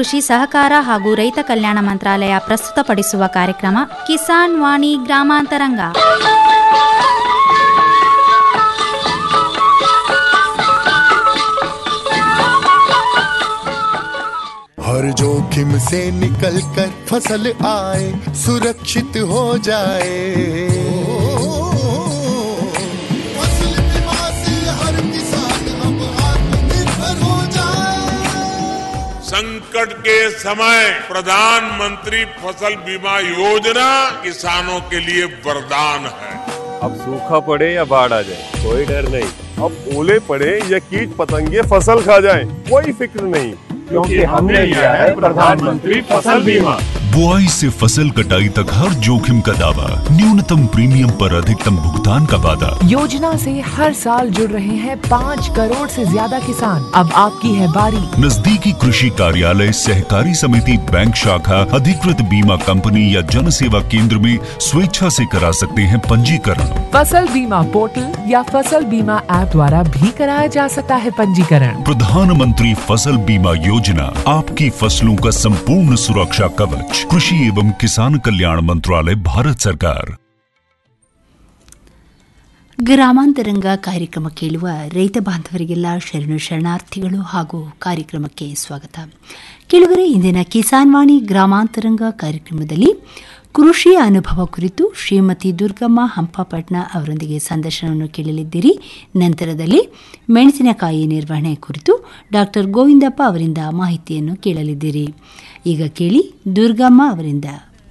ಕೃಷಿ ಸಹಕಾರ ಹಾಗೂ ರೈತ ಕಲ್ಯಾಣ ಮಂತ್ರಾಲಯ ಪ್ರಸ್ತುತಪಡಿಸುವ ಕಾರ್ಯಕ್ರಮ ಕಿಸಾನ್ ವಾಣಿ ಗ್ರಾಮಾಂತರಂಗ हर जोखिम से निकल कर फसल आए सुरक्षित हो जाए फसल बीमा से हर किसान अब आत्मनिर्भर हो जाए संकट के समय प्रधानमंत्री फसल बीमा योजना किसानों के लिए वरदान है अब सूखा पड़े या बाढ़ आ जाए कोई डर नहीं अब ओले पड़े या कीट पतंगे फसल खा जाए कोई फिक्र नहीं क्योंकि हमने लिया है प्रधानमंत्री फसल बीमा बुआई से फसल कटाई तक हर जोखिम का दावा न्यूनतम प्रीमियम पर अधिकतम भुगतान का वादा योजना से हर साल जुड़ रहे हैं पाँच करोड़ से ज्यादा किसान अब आपकी है बारी नजदीकी कृषि कार्यालय सहकारी समिति बैंक शाखा अधिकृत बीमा कंपनी या जन सेवा केंद्र में स्वेच्छा से करा सकते हैं पंजीकरण फसल बीमा पोर्टल या फसल बीमा ऐप द्वारा भी कराया जा सकता है पंजीकरण प्रधानमंत्री फसल बीमा योजना आपकी फसलों का संपूर्ण सुरक्षा कवच कृषि एवं किसान कल्याण मंत्रालय भारत सरकार ಗ್ರಾಮಾಂತರಂಗ ಕಾರ್ಯಕ್ರಮ ಕೇಳುವ ರೈತ ಬಾಂಧವರಿಗೆಲ್ಲ ಶರಣು ಶರಣಾರ್ಥಿಗಳು ಹಾಗೂ ಕಾರ್ಯಕ್ರಮಕ್ಕೆ ಸ್ವಾಗತ ಕೇಳುಗರೆ ಇಂದಿನ ಕಿಸಾನ್ ವಾಣಿ ಗ್ರಾಮಾಂತರಂಗ ಕಾರ್ಯಕ್ರಮದಲ್ಲಿ ಕೃಷಿ ಅನುಭವ ಕುರಿತು ಶ್ರೀಮತಿ ದುರ್ಗಮ್ಮ ಹಂಪಾಪಟ್ನ ಅವರೊಂದಿಗೆ ಸಂದರ್ಶನವನ್ನು ಕೇಳಲಿದ್ದೀರಿ ನಂತರದಲ್ಲಿ ಮೆಣಸಿನಕಾಯಿ ನಿರ್ವಹಣೆ ಕುರಿತು ಡಾಕ್ಟರ್ ಗೋವಿಂದಪ್ಪ ಅವರಿಂದ ಮಾಹಿತಿಯನ್ನು ಕೇಳಲಿದ್ದೀರಿ ಈಗ ಕೇಳಿ ದುರ್ಗಮ್ಮ ಅವರಿಂದ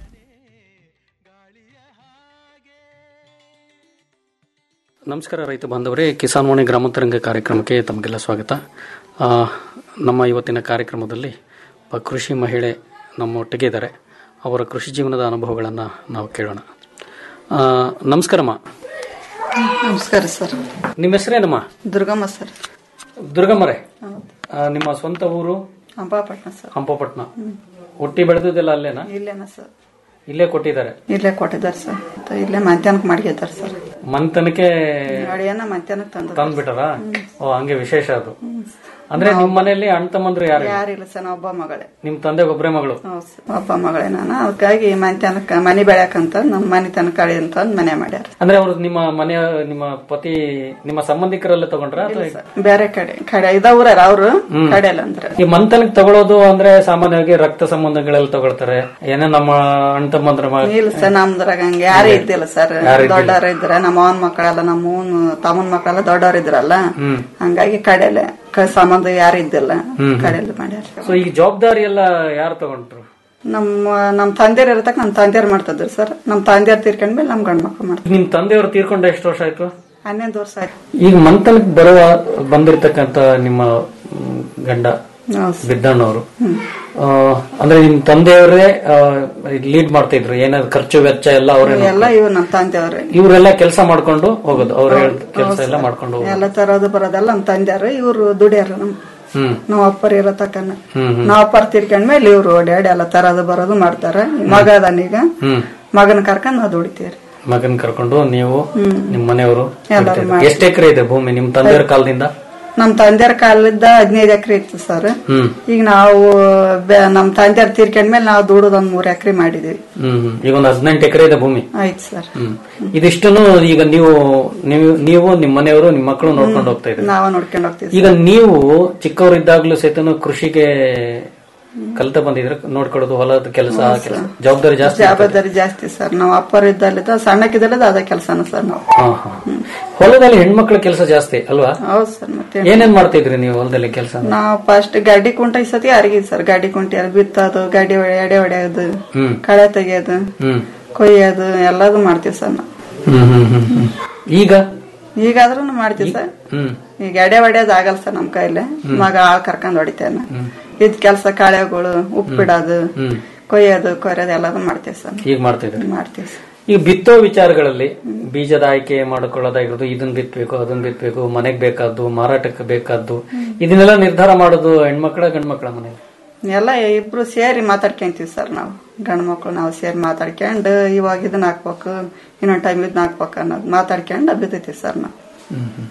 ನಮಸ್ಕಾರ ರೈತ ಬಾಂಧವರೇ ಕಿಸಾನ್ ವಾಣಿ ಗ್ರಾಮಾಂತರಂಗ ಕಾರ್ಯಕ್ರಮಕ್ಕೆ ತಮಗೆಲ್ಲ ಸ್ವಾಗತ ಆ, ನಮ್ಮ ಇವತ್ತಿನ ಕಾರ್ಯಕ್ರಮದಲ್ಲಿ ಒಬ್ಬ ಕೃಷಿ ಮಹಿಳೆ ನಮ್ಮೊಟ್ಟಿಗೆ ಇದ್ದಾರೆ ಅವರ ಕೃಷಿ ಜೀವನದ ಅನುಭವಗಳನ್ನು ನಾವು ಕೇಳೋಣ ಆ, ನಮಸ್ಕಾರಮ್ಮ ನಮಸ್ಕಾರ ಸರ್ ನಿಮ್ಮ ಹೆಸರೇನಮ್ಮ ದುರ್ಗಮ್ಮ ಸರ್ ದುರ್ಗಮ್ಮರೇ ಆ, ನಿಮ್ಮ ಸ್ವಂತ ಊರು ಅಂಬಾಪಟ್ನ ಸರ್ ಹಂಪಪಟ್ನ ಹುಟ್ಟಿ ಬೆಳೆದಿದ್ದೆಲ್ಲ ಅಲ್ಲೇನಾ ಇಲ್ಲೇನ ಸರ್ ಇಲ್ಲೇ ಕೊಟ್ಟಿದ್ದಾರೆ ಇಲ್ಲೇ ಕೊಟ್ಟಿದ್ದಾರೆ ಸರ್ ಮತ್ತೆ ಇಲ್ಲೇ ಮಧ್ಯಾಹ್ನಕ್ಕೆ ಮಾಡಿದ್ದಾರೆ ಸರ್ ಮಂತನಕ್ಕೆ ಅಡಿಯನ್ನ ಮಧ್ಯಾಹ್ನಕ್ಕೆ ತಂದ ತಂದ್ಬಿಟ್ಟಾರ ಓ ಹಂಗೆ ವಿಶೇಷ ಅದು ಅಂದ್ರೆ ನಿಮ್ಮ ಮನೆಯಲ್ಲಿ ಅಣ್ಣ ತಮ್ಮಂದ್ರು ಯಾರು ಇಲ್ಲ? ಯಾರಿಲ್ಲ ಸರ್ ನಾ ಒಬ್ಬ ಮಗಳೇ ನಿಮ್ ತಂದೆ ಒಬ್ಬರೇ ಮಗಳು ಹೌದ್ ಸರ್. ಒಬ್ಬ ಮಗಳೇ ನಾನು ಅದಕ್ಕಾಗಿ ಮಧ್ಯಾಹ್ನಕ್ಕೆ ಮನೆ ಬೆಳ್ಯಾಕಂತ ನಮ್ಮ ಮನೆ ತನಕ ಕಳಿ ಅಂತ ಅಂದ್ ಮನೆ ಮಾಡ್ಯಾರ ಅಂದ್ರೆ ಅವ್ರು ನಿಮ್ಮ ಮನೆಯ ನಿಮ್ಮ ಪತಿ ನಿಮ್ಮ ಸಂಬಂಧಿಕರಲ್ಲೇ ತಗೊಂಡ್ರ ಅಥವಾ ಸರ್. ಬೇರೆ ಕಡೆ ಕಡೆ ಇದ ಊರಾರ ಅವ್ರು ಕಡೆಯಲ್ಲ ಅಂದ್ರೆ ಈ ಮಂತನಕ್ ತಗೊಳ್ಳೋದು ಅಂದ್ರೆ ಸಾಮಾನ್ಯವಾಗಿ ರಕ್ತ ಸಂಬಂಧಗಳೆಲ್ಲ ತಗೊಳ್ತಾರೆ ಏನೋ ನಮ್ಮ ಅಣ್ಣ ತಮ್ಮಂದ್ರ ಮ- ಇಲ್ಲ ಸರ್ ನಮ್ದ್ರಾಗ ಹಂಗೆ ಯಾರೇ ಇದ್ದಿಲ್ಲ ಸರ್ ದೊಡ್ಡವ್ರ ಇದ್ರ ನಮ್ಮ ಅವನ್ ಮಕ್ಕಳೆಲ್ಲ ನಮ್ಮ ಅವನ್ ತಮ್ಮನ್ ಮಕ್ಕಳೆಲ್ಲ ದೊಡ್ಡವ್ರ ಇದ್ರಲ್ಲ ಹಂಗಾಗಿ ಕಡೆಲೆ ಕ- ಸಂಬಂಧ ಯಾರು ಇದ್ದಿಲ್ಲ ಕಡೆಯಲ್ಲಿ ಮಾಡ್ಯಾರ ಸೊ ಈ ಜವಾಬ್ದಾರಿ ಎಲ್ಲ ಯಾರು ತಗೊಂಡ್ರು ನಮ್ಮ ನಮ್ ತಂದೆಯರ್ ಇರತಕ್ಕ ನಮ್ ತಂದೆಯರ್ ಮಾಡ್ತಿದ್ರು ಸರ್ ನಮ್ ತಂದೆಯರ್ ತೀರ್ಕೊಂಡ್ಮೇಲೆ ನಮ್ ಗಂಡ್ ಮಕ್ಳು ಮಾಡ್ತಾರೆ ನಿಮ್ ತಂದೆಯವರು ತೀರ್ಕೊಂಡು ಎಷ್ಟು ವರ್ಷ ಆಯ್ತು ಹನ್ನೊಂದು ವರ್ಷ ಆಯ್ತು ಈಗ ಮಂತನಕ್ ಬರುವ ಬಂದಿರ್ತಕ್ಕಂತ ನಿಮ್ಮ ಮ್, ಗಂಡ ಹೌದ್ ಸರ್. ಬಿದ್ದಣ್ಣವರು ಆ, ಅಂದ್ರೆ ನಿಮ್ ತಂದೆಯವರೇ ಲೀಡ್ ಮಾಡ್ತಾ ಇದ್ರು ಏನಾದ್ರು ಖರ್ಚು ವೆಚ್ಚ ಎಲ್ಲ ಅವರೇ ಎಲ್ಲ ಇವ್ ನಮ್ ತಂದೆಯವ್ರೆ ಇವರೆಲ್ಲ ಕೆಲಸ ಮಾಡ್ಕೊಂಡು ಹೋಗೋದು ಅವ್ರ ಕೆಲಸ ಎಲ್ಲ ಮಾಡ್ಕೊಂಡು ಹೋಗೋದು ಎಲ್ಲ ತರೋದು ಬರೋದೆಲ್ಲ ನಮ್ ತಂದೆಯವ್ರು ಇವ್ರು ದುಡಿಯಾರ ನಮ್ ಹ್ಮ್ ನಾವ್ ಅಪ್ಪರ್ ಇರತಕ್ಕನ ಹ್ಮ್ ನಾವ್ ಅಪ್ಪರ್ ತೀರ್ಕೊಂಡ್ಮೇಲೆ ಇವ್ರು ಓಡಾಡಿ ಎಲ್ಲ ತರೋದು ಬರೋದು ಮಾಡ್ತಾರ ಮಗ ಅದಾನೀಗ ಹ್ಮ್ ಮಗನ ಕರ್ಕೊಂಡ್ ನಾವ್ ದುಡಿತೀವ್ರಿ ಮಗನ್ ಕರ್ಕೊಂಡು ನೀವು ನಿಮ್ ಮನೆಯವರು ಎಲ್ಲರೂ ದುಡಿತಾ ಇದ್ರು. ಎಷ್ಟ್ ಎಕರೆ ಇದೆ ಭೂಮಿ ನಿಮ್ ತಂದೆಯವ್ರ ಕಾಲದಿಂದ ನಮ್ ತಂದೆಯವ್ರ ಕಾಲದ ಹದಿನೈದು ಎಕರೆ ಇತ್ತು ಸರ್ ಹ್ಮ್ ಈಗ ನಾವು ಬೆ- ನಮ್ ತಂದೆಯವ್ರ ತೀರ್ಕೊಂಡ್ಮೇಲೆ ನಾವು ದುಡೋದ್ ಒಂದ್ ಮೂರ್ ಎಕರೆ ಮಾಡಿದೀವಿ ಹ್ಮ್ ಹ್ಮ್. ಈಗ ಒಂದು ಹದಿನೆಂಟು ಎಕರೆ ಇದೆ ಭೂಮಿ ಆಯ್ತು ಸರ್ ಹ್ಮ್ ಇದಿಷ್ಟನ್ನು ಈಗ ನೀವು ನೀವು ನೀವು ನಿಮ್ ಮನೆಯವರು ನಿಮ್ ಮಕ್ಕಳು ನೋಡ್ಕೊಂಡು ಹೋಗ್ತಾ ಇದ್ರಿ ನಾವ ನೋಡ್ಕೊಂಡ್ ಹೋಗ್ತೀವಿ ಈಗ ನೀವು ಚಿಕ್ಕವರಿದ್ದಾಗ್ಲೂ ಸಹಿತನು ಕೃಷಿಗೆ ಕಲಿತ ಬಂದಿದ್ರೆ ನೋಡ್ಕೊಳ್ಳೋದು ಹೊಲದ ಕೆಲಸ ಕೆಲಸ ಜವಾಬ್ದಾರಿ ಜಾಸ್ತಿ ಇರ್ತದೆ. ಜವಾಬ್ದಾರಿ ಜಾಸ್ತಿ ಸರ್ ನಾವು ಅಪ್ಪರ್ ಇದ್ದಲ್ಲಿದ್ದ ಸಣ್ಣಕ್ಕಿದ್ದಲ್ಲದ ಅದ ಕೆಲಸನ ಸರ್ ನಾವು ಹಾ, ಹಾ. ಹೊಲದಲ್ಲಿ ಹೆಣ್ಮಕ್ಳ ಕೆಲಸ ಜಾಸ್ತಿ ಅಲ್ವಾ ಹೌದು ಸರ್ ಮತ್ತೆ ಏನೇನ್ ಮಾಡ್ತಿದ್ರಿ ನೀವು ಹೊಲದಲ್ಲಿ ಕೆಲಸ ನಾವು ಫಸ್ಟ್ ಗಾಡಿ ಕುಂಟ ಈ ಸತಿ ಅರಿಗಿದ್ ಸರ್ ಗಾಡಿ ಕುಂಟಿ ಅಲ್ಲಿ ಬಿತ್ತೋದು ಗಾಡಿ ಹೊಡೆ ಎಡೆ ಹೊಡೆಯೋದು ಹ್ಮ್ ಕಳೆ ತೆಗಿಯೋದು ಹ್ಮ್ ಕೊಯ್ಯೋದು ಎಲ್ಲದೂ ಮಾಡ್ತೀವಿ ಸರ್ ನಾವು ಹ್ಮ್ ಹ್ಮ್ ಹ್ಮ್ ಹ್ಮ್. ಈಗ ಈಗಾದ್ರೂ ಮಾಡ್ತೀವಿ ಸರ್ ಹ್ಮ್ ಈಗ ಎಡೆ ಹೊಡೆಯೋದು ಆಗಲ್ಲ ಸರ್ ನಮ್ ಕೈಲಿ ಮಗ ಆಳ್ ಕರ್ಕೊಂಡ್ ಹೊಡಿತೇನೆ ಇದ್ ಕೆಲ್ಸ ಕಾಳೆಗಳು ಉಪ್ಪಿಡೋದು ಹ್ಮ್ ಕೊಯ್ಯೋದು ಕೊಯ್ಯೋದು ಎಲ್ಲದೂ ಮಾಡ್ತೀವಿ ಸರ್ ಈಗ ಮಾಡ್ತಿದ್ರಿ ಮಾಡ್ತೀವಿ ಸರ್ ಈಗ ಬಿತ್ತೋ ವಿಚಾರಗಳಲ್ಲಿ ಬೀಜದ ಆಯ್ಕೆ ಮಾಡ್ಕೊಳ್ಳೋದಾಗಿರೋದು ಇದನ್ನ ಬಿತ್ತಬೇಕು ಅದನ್ನ ಬಿತ್ತಬೇಕು ಮನೆಗ್ ಬೇಕಾದ್ದು ಮಾರಾಟಕ್ಕೆ ಬೇಕಾದ್ದು ಇದನ್ನೆಲ್ಲ ನಿರ್ಧಾರ ಮಾಡೋದು ಹೆಣ್ಮಕ್ಳ ಗಂಡ್ಮಕ್ಳ ಮನೆಗೆ ಎಲ್ಲ ಇಬ್ರು ಸೇರಿ ಮಾತಾಡ್ಕೊಂತೀವಿ ಸರ್ ನಾವು ಗಂಡ್ ಮಕ್ಳು ನಾವು ಸೇರಿ ಮಾತಾಡ್ಕೊಂಡು ಇವಾಗ ಇದನ್ನ ಹಾಕ್ಬೇಕು ಇನ್ನೊಂದ್ ಟೈಮ್ ಇದನ್ನ ಹಾಕ್ಬೇಕು ಅನ್ನೋದು ಮಾತಾಡ್ಕೊಂಡು ಬಿತ್ತೈತಿ ಸರ್ ನಾವು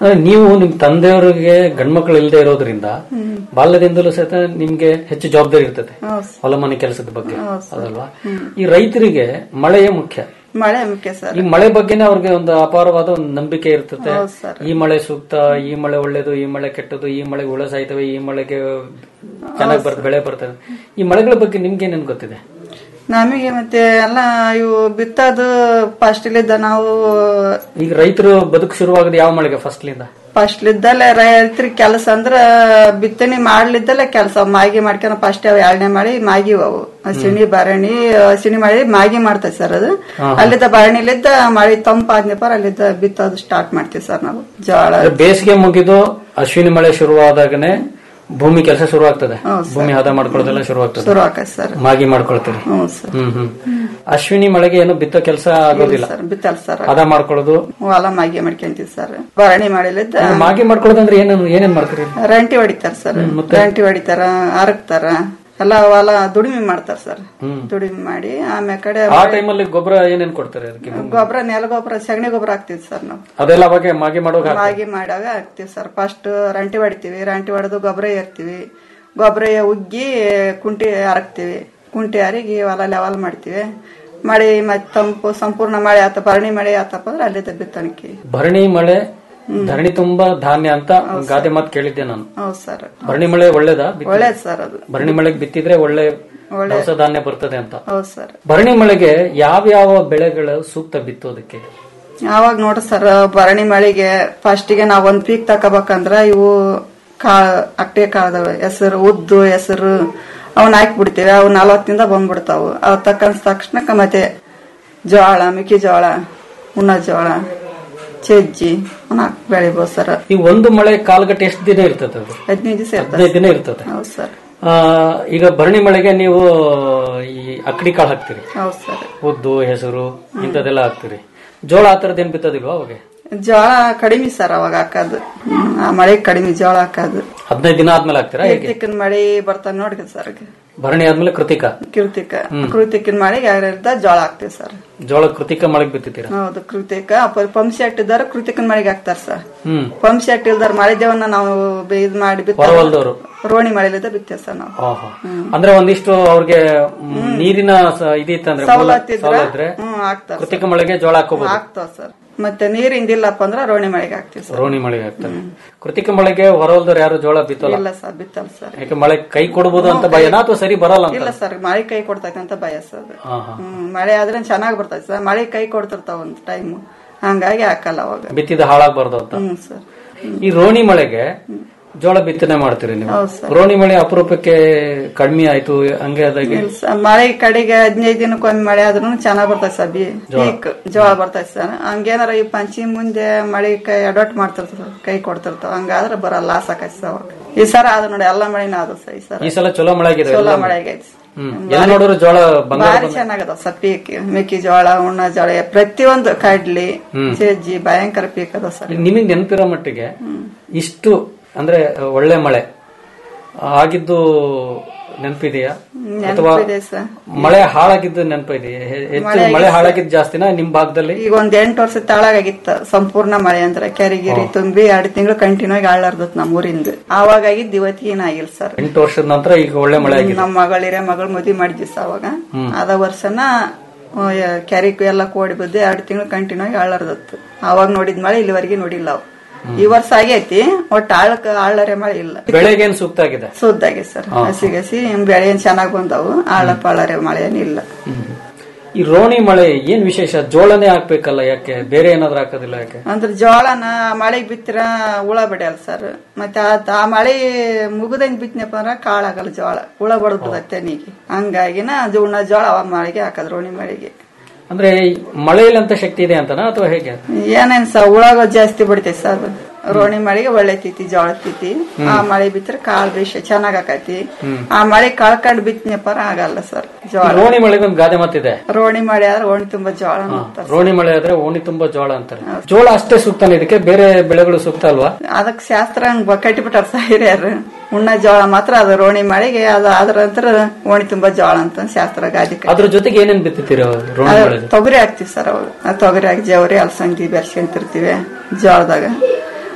ಅಂದ್ರೆ ನೀವು ನಿಮ್ ತಂದೆಯವರಿಗೆ ಗಂಡ್ಮಕ್ಳು ಇಲ್ಲದೆ ಇರೋದ್ರಿಂದ ಬಾಲ್ಯದಿಂದಲೂ ಸಹಿತ ನಿಮ್ಗೆ ಹೆಚ್ಚು ಜವಾಬ್ದಾರಿ ಇರ್ತದೆ ಹೌದು ಹೊಲ ಮನೆ ಕೆಲಸದ ಬಗ್ಗೆ ಹೌದು ಸರ್. ಅದಲ್ವಾ ಈ ರೈತರಿಗೆ ಮಳೆಯೇ ಮುಖ್ಯ ಮಳೆ ಮುಖ್ಯ ಸರ್ ಈ ಮಳೆ ಬಗ್ಗೆನೇ ಅವ್ರಿಗೆ ಒಂದು ಅಪಾರವಾದ ಒಂದು ನಂಬಿಕೆ ಇರ್ತದೆ ಹೌದು ಸರ್. ಈ ಮಳೆ ಸೂಕ್ತ ಈ ಮಳೆ ಒಳ್ಳೇದು ಈ ಮಳೆ ಕೆಟ್ಟದು ಈ ಮಳೆಗೆ ಹುಳ ಸಾಯ್ತವೆ ಈ ಮಳೆಗೆ ಚೆನ್ನಾಗಿ ಬರ್ತದೆ ಬೆಳೆ ಬರ್ತದೆ ಈ ಮಳೆಗಳ ಬಗ್ಗೆ ನಿಮ್ಗೆ ಏನೇನು ಗೊತ್ತಿದೆ ನಮಗೆ ಮತ್ತೆ ಎಲ್ಲ ಇವು ಬಿತ್ತದು ಫಸ್ಟ್ ಲಿದ್ದ ನಾವು ಈಗ ರೈತರು ಬದುಕು ಶುರುವಾಗದು ಯಾವ ಮಳೆಗೆ ಫಸ್ಟ್ ಲಿಂದ ಫಸ್ಟ್ ಲಿದ್ದಲ್ಲೇ ರೈತರಿಗೆ ಕೆಲಸ ಅಂದ್ರ ಬಿತ್ತನೆ ಮಾಡ್ಲಿದ್ದಲ್ಲೇ ಕೆಲಸ ಮಾಗಿ ಮಾಡ್ಕೊಂಡು ಫಸ್ಟ್ ಅವ್ ಎರಡನೇ ಮಾಡಿ ಮಾಗಿ ಅವು ಹಸಿಣಿ ಭರಣಿ ಹಸಿಣಿ ಮಾಡಿ ಮಾಗಿ ಮಾಡ್ತೇವೆ ಸರ್ ಅದು ಅಲ್ಲಿದ್ದ ಭರಣಿಲಿದ್ದ ಮಳೆ ತಂಪಾದ್ನಪ್ಪ ಅಲ್ಲಿದ್ದ ಬಿತ್ತೋದು ಸ್ಟಾರ್ಟ್ ಮಾಡ್ತೀವಿ ಸರ್ ನಾವು ಜೋಳ ಅಂದ್ರೆ ಬೇಸಿಗೆ ಮುಗಿದು ಅಶ್ವಿನಿ ಮಳೆ ಶುರುವಾದಾಗನೇ ಭೂಮಿ ಕೆಲಸ ಶುರು ಆಗ್ತದೆ ಹೌದು ಸರ್. ಭೂಮಿ ಹದ ಮಾಡ್ಕೊಳ್ಳೋದೆಲ್ಲ ಶುರು ಆಗ್ತದೆ ಶುರು ಆಕೈತೆ ಸರ್ ಮಾಗಿ ಮಾಡ್ಕೊಳ್ತೀರಿ ಹ್ಞೂ ಸರ್ ಹ್ಮ್ ಹ್ಮ್ ಅಶ್ವಿನಿ ಮಳೆಗೆ ಏನು ಬಿತ್ತೋ ಕೆಲಸ ಆಗೋದಿಲ್ಲ ಸರ್ ಬಿತ್ತಲ್ ಸರ್ ಹದ ಮಾಡ್ಕೊಳ್ಳೋದು ಹೊಲ ಮಾಗಿ ಮಾಡ್ಕೊಂತೀವಿ ಸರ್ ಭರಣಿ ಮಾಡಿಲಿದ್ದ ಮಾಗಿ ಮಾಡ್ಕೊಳ್ಳೋದಂದ್ರೆ ಏನೇನು ಏನೇನ್ ಮಾಡ್ತೀರಿ ರಂಟಿ ಹೊಡಿತಾರ ಸರ್ ರಂಟಿ ಹೊಡಿತಾರ ಅರಕ್ತಾರ ಎಲ್ಲ ಹೊಲ ದುಡಿಮೆ ಮಾಡ್ತಾರ ಸರ್ ದುಡಿಮೆ ಮಾಡಿ ಆಮೇಲೆ ಕಡೆ ಆ ಟೈಮಲ್ಲಿ ಗೊಬ್ಬರ ಏನೇನ್ ಕೊಡ್ತಾರೆ ಅದಕ್ಕೆ ಗೊಬ್ಬರ ನೆಲ ಗೊಬ್ಬರ ಸಗಣಿ ಗೊಬ್ಬರ ಹಾಕ್ತಿವಿ ಸರ್ ನಾವು ಅದೆಲ್ಲ ಅವಾಗ ಮಾಗಿ ಮಾಡುವಾಗ ಹಾಕ್ತಾರೆ. ಮಾಗಿ ಮಾಡಾಗ ಹಾಕ್ತಿವಿ ಸರ್ ಫಸ್ಟ್ ರಂಟಿ ಹೊಡಿತೀವಿ ರಂಟಿ ಹೊಡೆದು ಗೊಬ್ಬರ ಏರ್ತೀವಿ ಗೊಬ್ಬರ ಉಗ್ಗಿ ಕುಂಟಿ ಹರಕ್ತಿವಿ ಕುಂಟಿ ಹರಿಗಿ ಹೊಲ ಲೆವೆಲ್ ಮಾಡ್ತೀವಿ ಮಳೆ ಮತ್ತೆ ತಂಪು ಸಂಪೂರ್ಣ ಮಳೆ ಆತ ಭರಣಿ ಮಳೆ ಆತಪ್ಪ ಅಂದ್ರೆ ಅಲ್ಲಿದ್ದ ಬಿತ್ತಣಿಕೆ ಭರಣಿ ಮಳೆ ಧರಣಿ ತುಂಬಾ ಧಾನ್ಯ ಅಂತ ಒಂದ್ ಗಾದೆ ಮಾತು ಕೇಳಿದ್ದೆ ನಾನು ಹೌದು ಸರ್ ಭರಣಿ ಮಳೆ ಒಳ್ಳೇದಾ ಬಿತ್ತಿ- ಒಳ್ಳೇದ್ ಸರ್ ಅದು ಭರಣಿ ಮಳೆಗೆ ಬಿತ್ತಿದ್ರೆ ಒಳ್ಳೆ ದವಸ ಧಾನ್ಯ ಬರ್ತದೆ ಅಂತ ಹೌದು ಸರ್ ಭರಣಿ ಮಳೆಗೆ ಯಾವ ಯಾವ ಬೆಳೆಗಳು ಸೂಕ್ತ ಬಿತ್ತೋದಕ್ಕೆ ಯಾವಾಗ ನೋಡ್ರಿ ಸರ್ ಭರಣಿ ಮಳೆಗೆ ಫಸ್ಟಿಗೆ ನಾವ್ ಒಂದ್ ಪೀಕ್ ತಕೋಬೇಕಂದ್ರ ಇವು ಕಾಳ ಅಟ್ಟೆ ಕಾಳದವ ಹೆಸರು ಉದ್ದು ಹೆಸರು ಅವನ್ನ ಹಾಕಿ ಬಿಡ್ತೀವಿ ಅವು ನಲವತ್ತಿಂದ ಬಂದ್ಬಿಡ್ತಾವು ಅವ್ ತಕ್ಕಂತ ತಕ್ಷಣಕ್ಕ ಮತ್ತೆ ಜೋಳ ಮೆಕ್ಕೆಜೋಳ ಉಣ್ಣ ಜೋಳ ಚಜ್ಜಿ ಅವನ್ನ ಹಾಕಿ ಬೆಳಿಬೋದು ಸರ್ ಈ ಒಂದು ಮಳೆ ಕಾಲ್ಗಟ್ಟೆ ಎಷ್ಟು ದಿನ ಇರ್ತದೆ ಅದು ಹದಿನೈದು ದಿವಸ ಇರ್ತದೆ ಹದಿನೈದು ದಿನ ಇರ್ತದೆ ಹೌದು ಸರ್ ಆ, ಈಗ ಭರಣಿ ಮಳೆಗೆ ನೀವು ಈ ಅಕ್ಕಡಿ ಕಾಳು ಹಾಕ್ತೀರಿ ಹೌದು ಸರ್ ಉದ್ದು ಹೆಸರು ಇಂಥದ್ದೆಲ್ಲ ಹಾಕ್ತೀರಿ ಜೋಳ ಆ ಥರದ್ದು ಏನ್ ಬಿತ್ತೋದಿಲ್ವಾ ಅವಾಗ ಜೋಳ ಕಡಿಮೆ ಸರ್ ಅವಾಗ ಹಾಕೋದು ಹ್ಮ್, ಆ ಮಳೆ ಕಡಿಮೆ ಜೋಳ ಹಾಕೋದು ಹದಿನೈದು ದಿನ ಆದ್ಮೇಲೆ ಹಾಕ್ತೀರಾ ಹೇಗೆ ಕೀರ್ತಿಕನ್ ಮಳೆ ಬರ್ತಾವ ನೋಡಿ ಸರ್ ಭರಣಿ ಆದ್ಮೇಲೆ ಕೃತಿಕ ಕೃತಿಕ ಕೃತಿಕನ್ ಮಳೆಗೆ ಯಾರ್ಯಾರ್ದ ಜೋಳ ಹಾಕ್ತಿವಿ ಸರ್ ಜೋಳ ಕೃತಿಕ ಮಳೆಗೆ ಬಿತ್ತಿದ್ದೀರಾ ಹೌದು ಕೃತಿಕ ಪಂಪ್ ಸೆಟ್ ಇದ್ದಾರ ಕೃತಿಕನ್ ಮಳೆಗೆ ಹಾಕ್ತಾರ ಸರ್ ಹ್ಮ್ ಪಂಪ್ ಸೆಟ್ ಇಲ್ದಾರ ಮಳೆ ದೇವನ್ನ ನಾವು ಬೆ- ಇದ್ ಮಾಡಿ ಬಿತ್ತ ಹೊರವಲ್ದವರು ರೋಣಿ ಮಳೆಲಿದ್ದ ಬಿತ್ತೇವ್ ಸರ್ ನಾವು ಓಹೋ. ಅಂದ್ರೆ ಒಂದಿಷ್ಟು ಅವ್ರಿಗೆ ಮ್, ನೀರಿನ ಸ- ಇದಿತ್ತಂದ್ರೆ ಮೂಲ ಸವಲತ್ತು ಇದ್ರ ಸವಲತ್ತು ಇದ್ರೆ ಹ್ಮ್ ಹಾಕ್ತಾರ ಕೃತಿಕ ಮಳೆಗೆ ಜೋಳ ಹಾಕೋಬಹುದು ಹಾಕ್ತಾವ ಸರ್ ಮತ್ತೆ ನೀರಿಂದಿಲ್ಲಪ್ಪ ಅಂದ್ರ ರೋಣಿ ಮಳೆಗೆ ಹಾಕ್ತಿವಿ ಸರ್ ರೋಣಿ ಮಳೆಗೆ ಹಾಕ್ತಾರೆ ಕೃತಿಕ ಮಳೆಗೆ ಹೊರವಲ್ದವ್ರು ಯಾರು ಜೋಳ ಬಿತ್ತಲ್ಲ ಇಲ್ಲ ಸರ್ ಬಿತ್ತಲ್ಲ ಸರ್ ಯಾಕೆ ಮಳೆ ಕೈ ಕೊಡಬಹುದು ಅಂತ ಭಯನಾ ಅಥವಾ ಸರಿ ಬರಲ್ಲ ಅಂತ ಇಲ್ಲ ಸರ್ ಮಳೆ ಕೈ ಕೊಡ್ತೈತೆ ಅಂತ ಭಯ ಸರ್ ಅದು. ಹಾ, ಹಾ. ಹ್ಮ್ ಮಳೆ ಆದ್ರೆ ಚೆನ್ನಾಗ್ ಬರ್ತೈತೆ ಸರ್ ಮಳೆ ಕೈ ಕೊಡ್ತಿರ್ತಾವ ಒಂದ್ ಟೈಮ್ ಹಂಗಾಗಿ ಹಾಕಲ್ಲ ಅವಾಗ ಬಿತ್ತಿದ ಹಾಳಾಗ್ಬಾರ್ದು ಅಂತ ಹ್ಮ್ ಸರ್ ಈ ರೋಣಿ ಮಳೆಗೆ ಜೋಳ ಬಿತ್ತನೆ ಮಾಡ್ತೀರಿ ನೀವು ಹೌದು ಸರ್. ರೋಣಿ ಮಳೆ ಅಪರೂಪಕ್ಕೆ ಕಡಿಮೆ ಆಯ್ತು ಹಂಗೆ ಅದಾಗಿ ಇಲ್ಲ ಸರ್, ಮಳೆ ಕಡೆಗೆ ಹದಿನೈದು ದಿನಕ್ಕೊಮ್ಮೆ ಮಳೆ ಆದ್ರೂ ಚೆನ್ನಾಗ್ ಬರ್ತೈತೆ ಸರ್ ಬಿ ಪೀಕ್ ಜೋಳ ಬರ್ತೈತೆ ಸರ್ ಹಂಗೇನಾರ ಈ ಪಂಚಿ ಮುಂದೆ ಮಳೆ ಕೈ ಅಡಾಟ್ ಮಾಡ್ತಿರ್ತಾವ ಸರ್, ಕೈ ಕೊಡ್ತಿರ್ತಾವ ಹಂಗಾದ್ರೆ ಬರ ಲಾಸ್ ಆಕೈತಿ ಸರ್ ಅವಾಗ ಈ ಸರ ಆದ ನೋಡಿ ಎಲ್ಲ ಮಳೆನ ಆದ ಸರ್ ಈ ಸರ ಈ ಸಲ ಚಲೋ ಮಳೆ ಆಗಿದೆ ಚಲೋ ಎಲ್ಲ ಮಳೆ ಆಗೈತಿ ಹ್ಮ್ ಎಲ್ಲ ನೋಡಿದ್ರು ಜೋಳ ಬಂಗಾರ ಭಾರಿ ಚೆನ್ನಾಗದ ಸರ್ ಪೀಕ್ ಮೆಕ್ಕೆಜೋಳ ಉಣ್ಣ ಜೋಳ ಪ್ರತಿಯೊಂದು ಕಡ್ಲಿ ಸಜ್ಜಿ ಭಯಂಕರ ಪೀಕ್ ಅದ ಸರ್ ಈಗ ನಿಮಗೆ ನೆನಪಿರೋ ಮಟ್ಟಿಗೆ ಇಷ್ಟು ಅಂದ್ರೆ ಒಳ್ಳೆ ಮಳೆ ಆಗಿದ್ದು ನೆನಪಿದೆಯಾ ಅಥವಾ ನೆನಪಿದೆ ಸರ್ ಮಳೆ ಹಾಳಾಗಿದ್ದು ನೆನಪಿದೆಯಾ ಹೆ- ಹೆಚ್ಚು ಮಳೆ ಹಾಳಾಗಿದ್ದು ಜಾಸ್ತಿನಾ ನಿಮ್ ಭಾಗದಲ್ಲಿ ಈಗ ಒಂದ್ ಎಂಟು ವರ್ಷ ತಾಳಾಗಿತ್ತ ಸಂಪೂರ್ಣ ಮಳೆ ಅಂದ್ರೆ ಕೆರೆಗಿರಿ ತುಂಬಿ ಎರಡು ತಿಂಗಳು ಕಂಟಿನ್ಯೂ ಆಗಿ ಆಳಾರ್ದತ್ ನಮ್ಮ ಊರಿಂದ ಆವಾಗ ಆಗಿದ್ದು ಇವತ್ತಿಗೆ ಏನಾಗಿಲ್ಲ ಸರ್ ಎಂಟು ವರ್ಷದ ನಂತರ ಈಗ ಒಳ್ಳೆ ಮಳೆ ಆಗಿದೆ ನಮ್ಮ ಮಗಳಿರ ಮಗಳು ಮದ್ವಿ ಮಾಡಿದ್ವಿ ಸರ್ ಅವಾಗ ಅದ ವರ್ಷನ ಕೆರೆಗೂ ಎಲ್ಲ ಕೋಡಿ ಬದ್ದು ಎರಡು ತಿಂಗಳು ಕಂಟಿನ್ಯೂ ಆಗಿ ಆಳಾರ್ದತ್ತು ಅವಾಗ ನೋಡಿದ ಮಳೆ ಇಲ್ಲಿವರೆಗೆ ನೋಡಿಲ್ಲ ಅವು ಈ ವರ್ಷ ಆಗೈತಿ ಒಟ್ಟು ಆಳಕ ಆಳರೆ ಮಳೆ ಇಲ್ಲ ಬೆಳೆಗೇನ್ ಸೂಕ್ತ ಆಗಿದೆ ಸುದ್ದಾಗೆ ಸರ್ ಹಸಿ ಹಸಿ ಬೆಳೆ ಏನ್ ಚೆನ್ನಾಗ್ ಬಂದವು ಆಳ ಪಾಳರೆ ಮಳೆ ಏನಿಲ್ಲ ಈ ರೋಣಿ ಮಳೆ ಏನ್ ವಿಶೇಷ ಜೋಳನೇ ಹಾಕ್ಬೇಕಲ್ಲ ಯಾಕೆ ಬೇರೆ ಏನಾದ್ರೂ ಹಾಕೋದಿಲ್ಲ ಯಾಕೆ ಅಂದ್ರೆ ಜೋಳನ ಮಳೆಗ್ ಬಿತ್ತಿರ ಹುಳ ಬಡಿಯಲ್ಲ ಸರ್ ಮತ್ತೆ ಆ- ಆ ಮಳೆ ಮುಗಿದಂಗ್ ಬಿತ್ತನಪ್ಪ ಅಂದ್ರ ಕಾಳಾಗಲ್ಲ ಜೋಳ ಹುಳ ಬಡದ್ ತೆನಿಗೆ ಹಂಗಾಗಿನ ಜೋಳ ಜೋಳ ಅವಾಗ ಮಳೆಗೆ ಹಾಕದ್ ರೋಣಿ ಮಳೆಗೆ ಅಂದ್ರೆ ಈ ಮಳೆಯಲ್ಲಿ ಅಂತ ಶಕ್ತಿ ಇದೆ ಅಂತನಾ ಅಥವಾ ಹೇಗೆ ಏನೇನ್ ಸ ಹುಳಗ ಜಾಸ್ತಿ ಬಿಡ್ತೈತಿ ಸರ್ ರೋಣಿ ಮಳೆಗೆ ಒಳ್ಳೆ ತಿತಿ ಜೋಳ ತಿತಿ ಆ ಮಳೆ ಬಿತ್ತರೆ ಕಾಳು ಬೇಷ ಚೆನ್ನಾಗ್ ಆಕತಿ ಆ ಮಳೆ ಕಳ್ಕೊಂಡ್ ಬಿತ್ತನಪ್ಪ ಆಗಲ್ಲ ಸರ್ ಈ ಜೋಳ ರೋಣಿ ಮಳೆಗೆ ಒಂದು ಗಾದೆ ಮಾತಿದೆ ರೋಣಿ ಮಳೆ ಆದ್ರೆ ಓಣಿ ತುಂಬಾ ಜೋಳ ಅಂತಾರೆ ರೋಣಿ ಮಳೆ ಆದ್ರೆ ಓಣಿ ತುಂಬಾ ಜೋಳ ಅಂತಾರೆ ಜೋಳ ಅಷ್ಟೇ ಸೂಕ್ತಾನೆ ಇದಕ್ಕೆ ಬೇರೆ ಬೆಳೆಗಳು ಸೂಕ್ತ ಅಲ್ವಾ ಅದಕ್ ಶಾಸ್ತ್ರ ಹಂಗ ಕಟ್ಟಿಬಿಟ್ಟಾರ ಸರ್ ಹಿರಿಯರು ಉಣ್ಣ ಜೋಳ ಮಾತ್ರ ಅದು ರೋಣಿ ಮಳೆಗೆ ಅದು ಅದ್ರ ನಂತರ ಓಣಿ ತುಂಬಾ ಜೋಳ ಅಂತ ಶಾಸ್ತ್ರ ಗಾದಿ ಕಟ್ಟಿ- ಅದ್ರ ಜೊತೆಗೆ ಏನೇನ್ ಬಿತ್ತುತ್ತೀರ ರೋಣಿ ಅದು ಮಳೆಗೆ ತೊಗರಿ ಹಾಕ್ತಿವಿ ಸರ್ ಅವಾಗ ಆ ತೊಗರಿ ಹಾಕಿ ಜವರಿ ಅಲಸಂದಿ ಬೆರ್ಸ್ಕೊಂತಿರ್ತೀವಿ ಜೋಳದಾಗ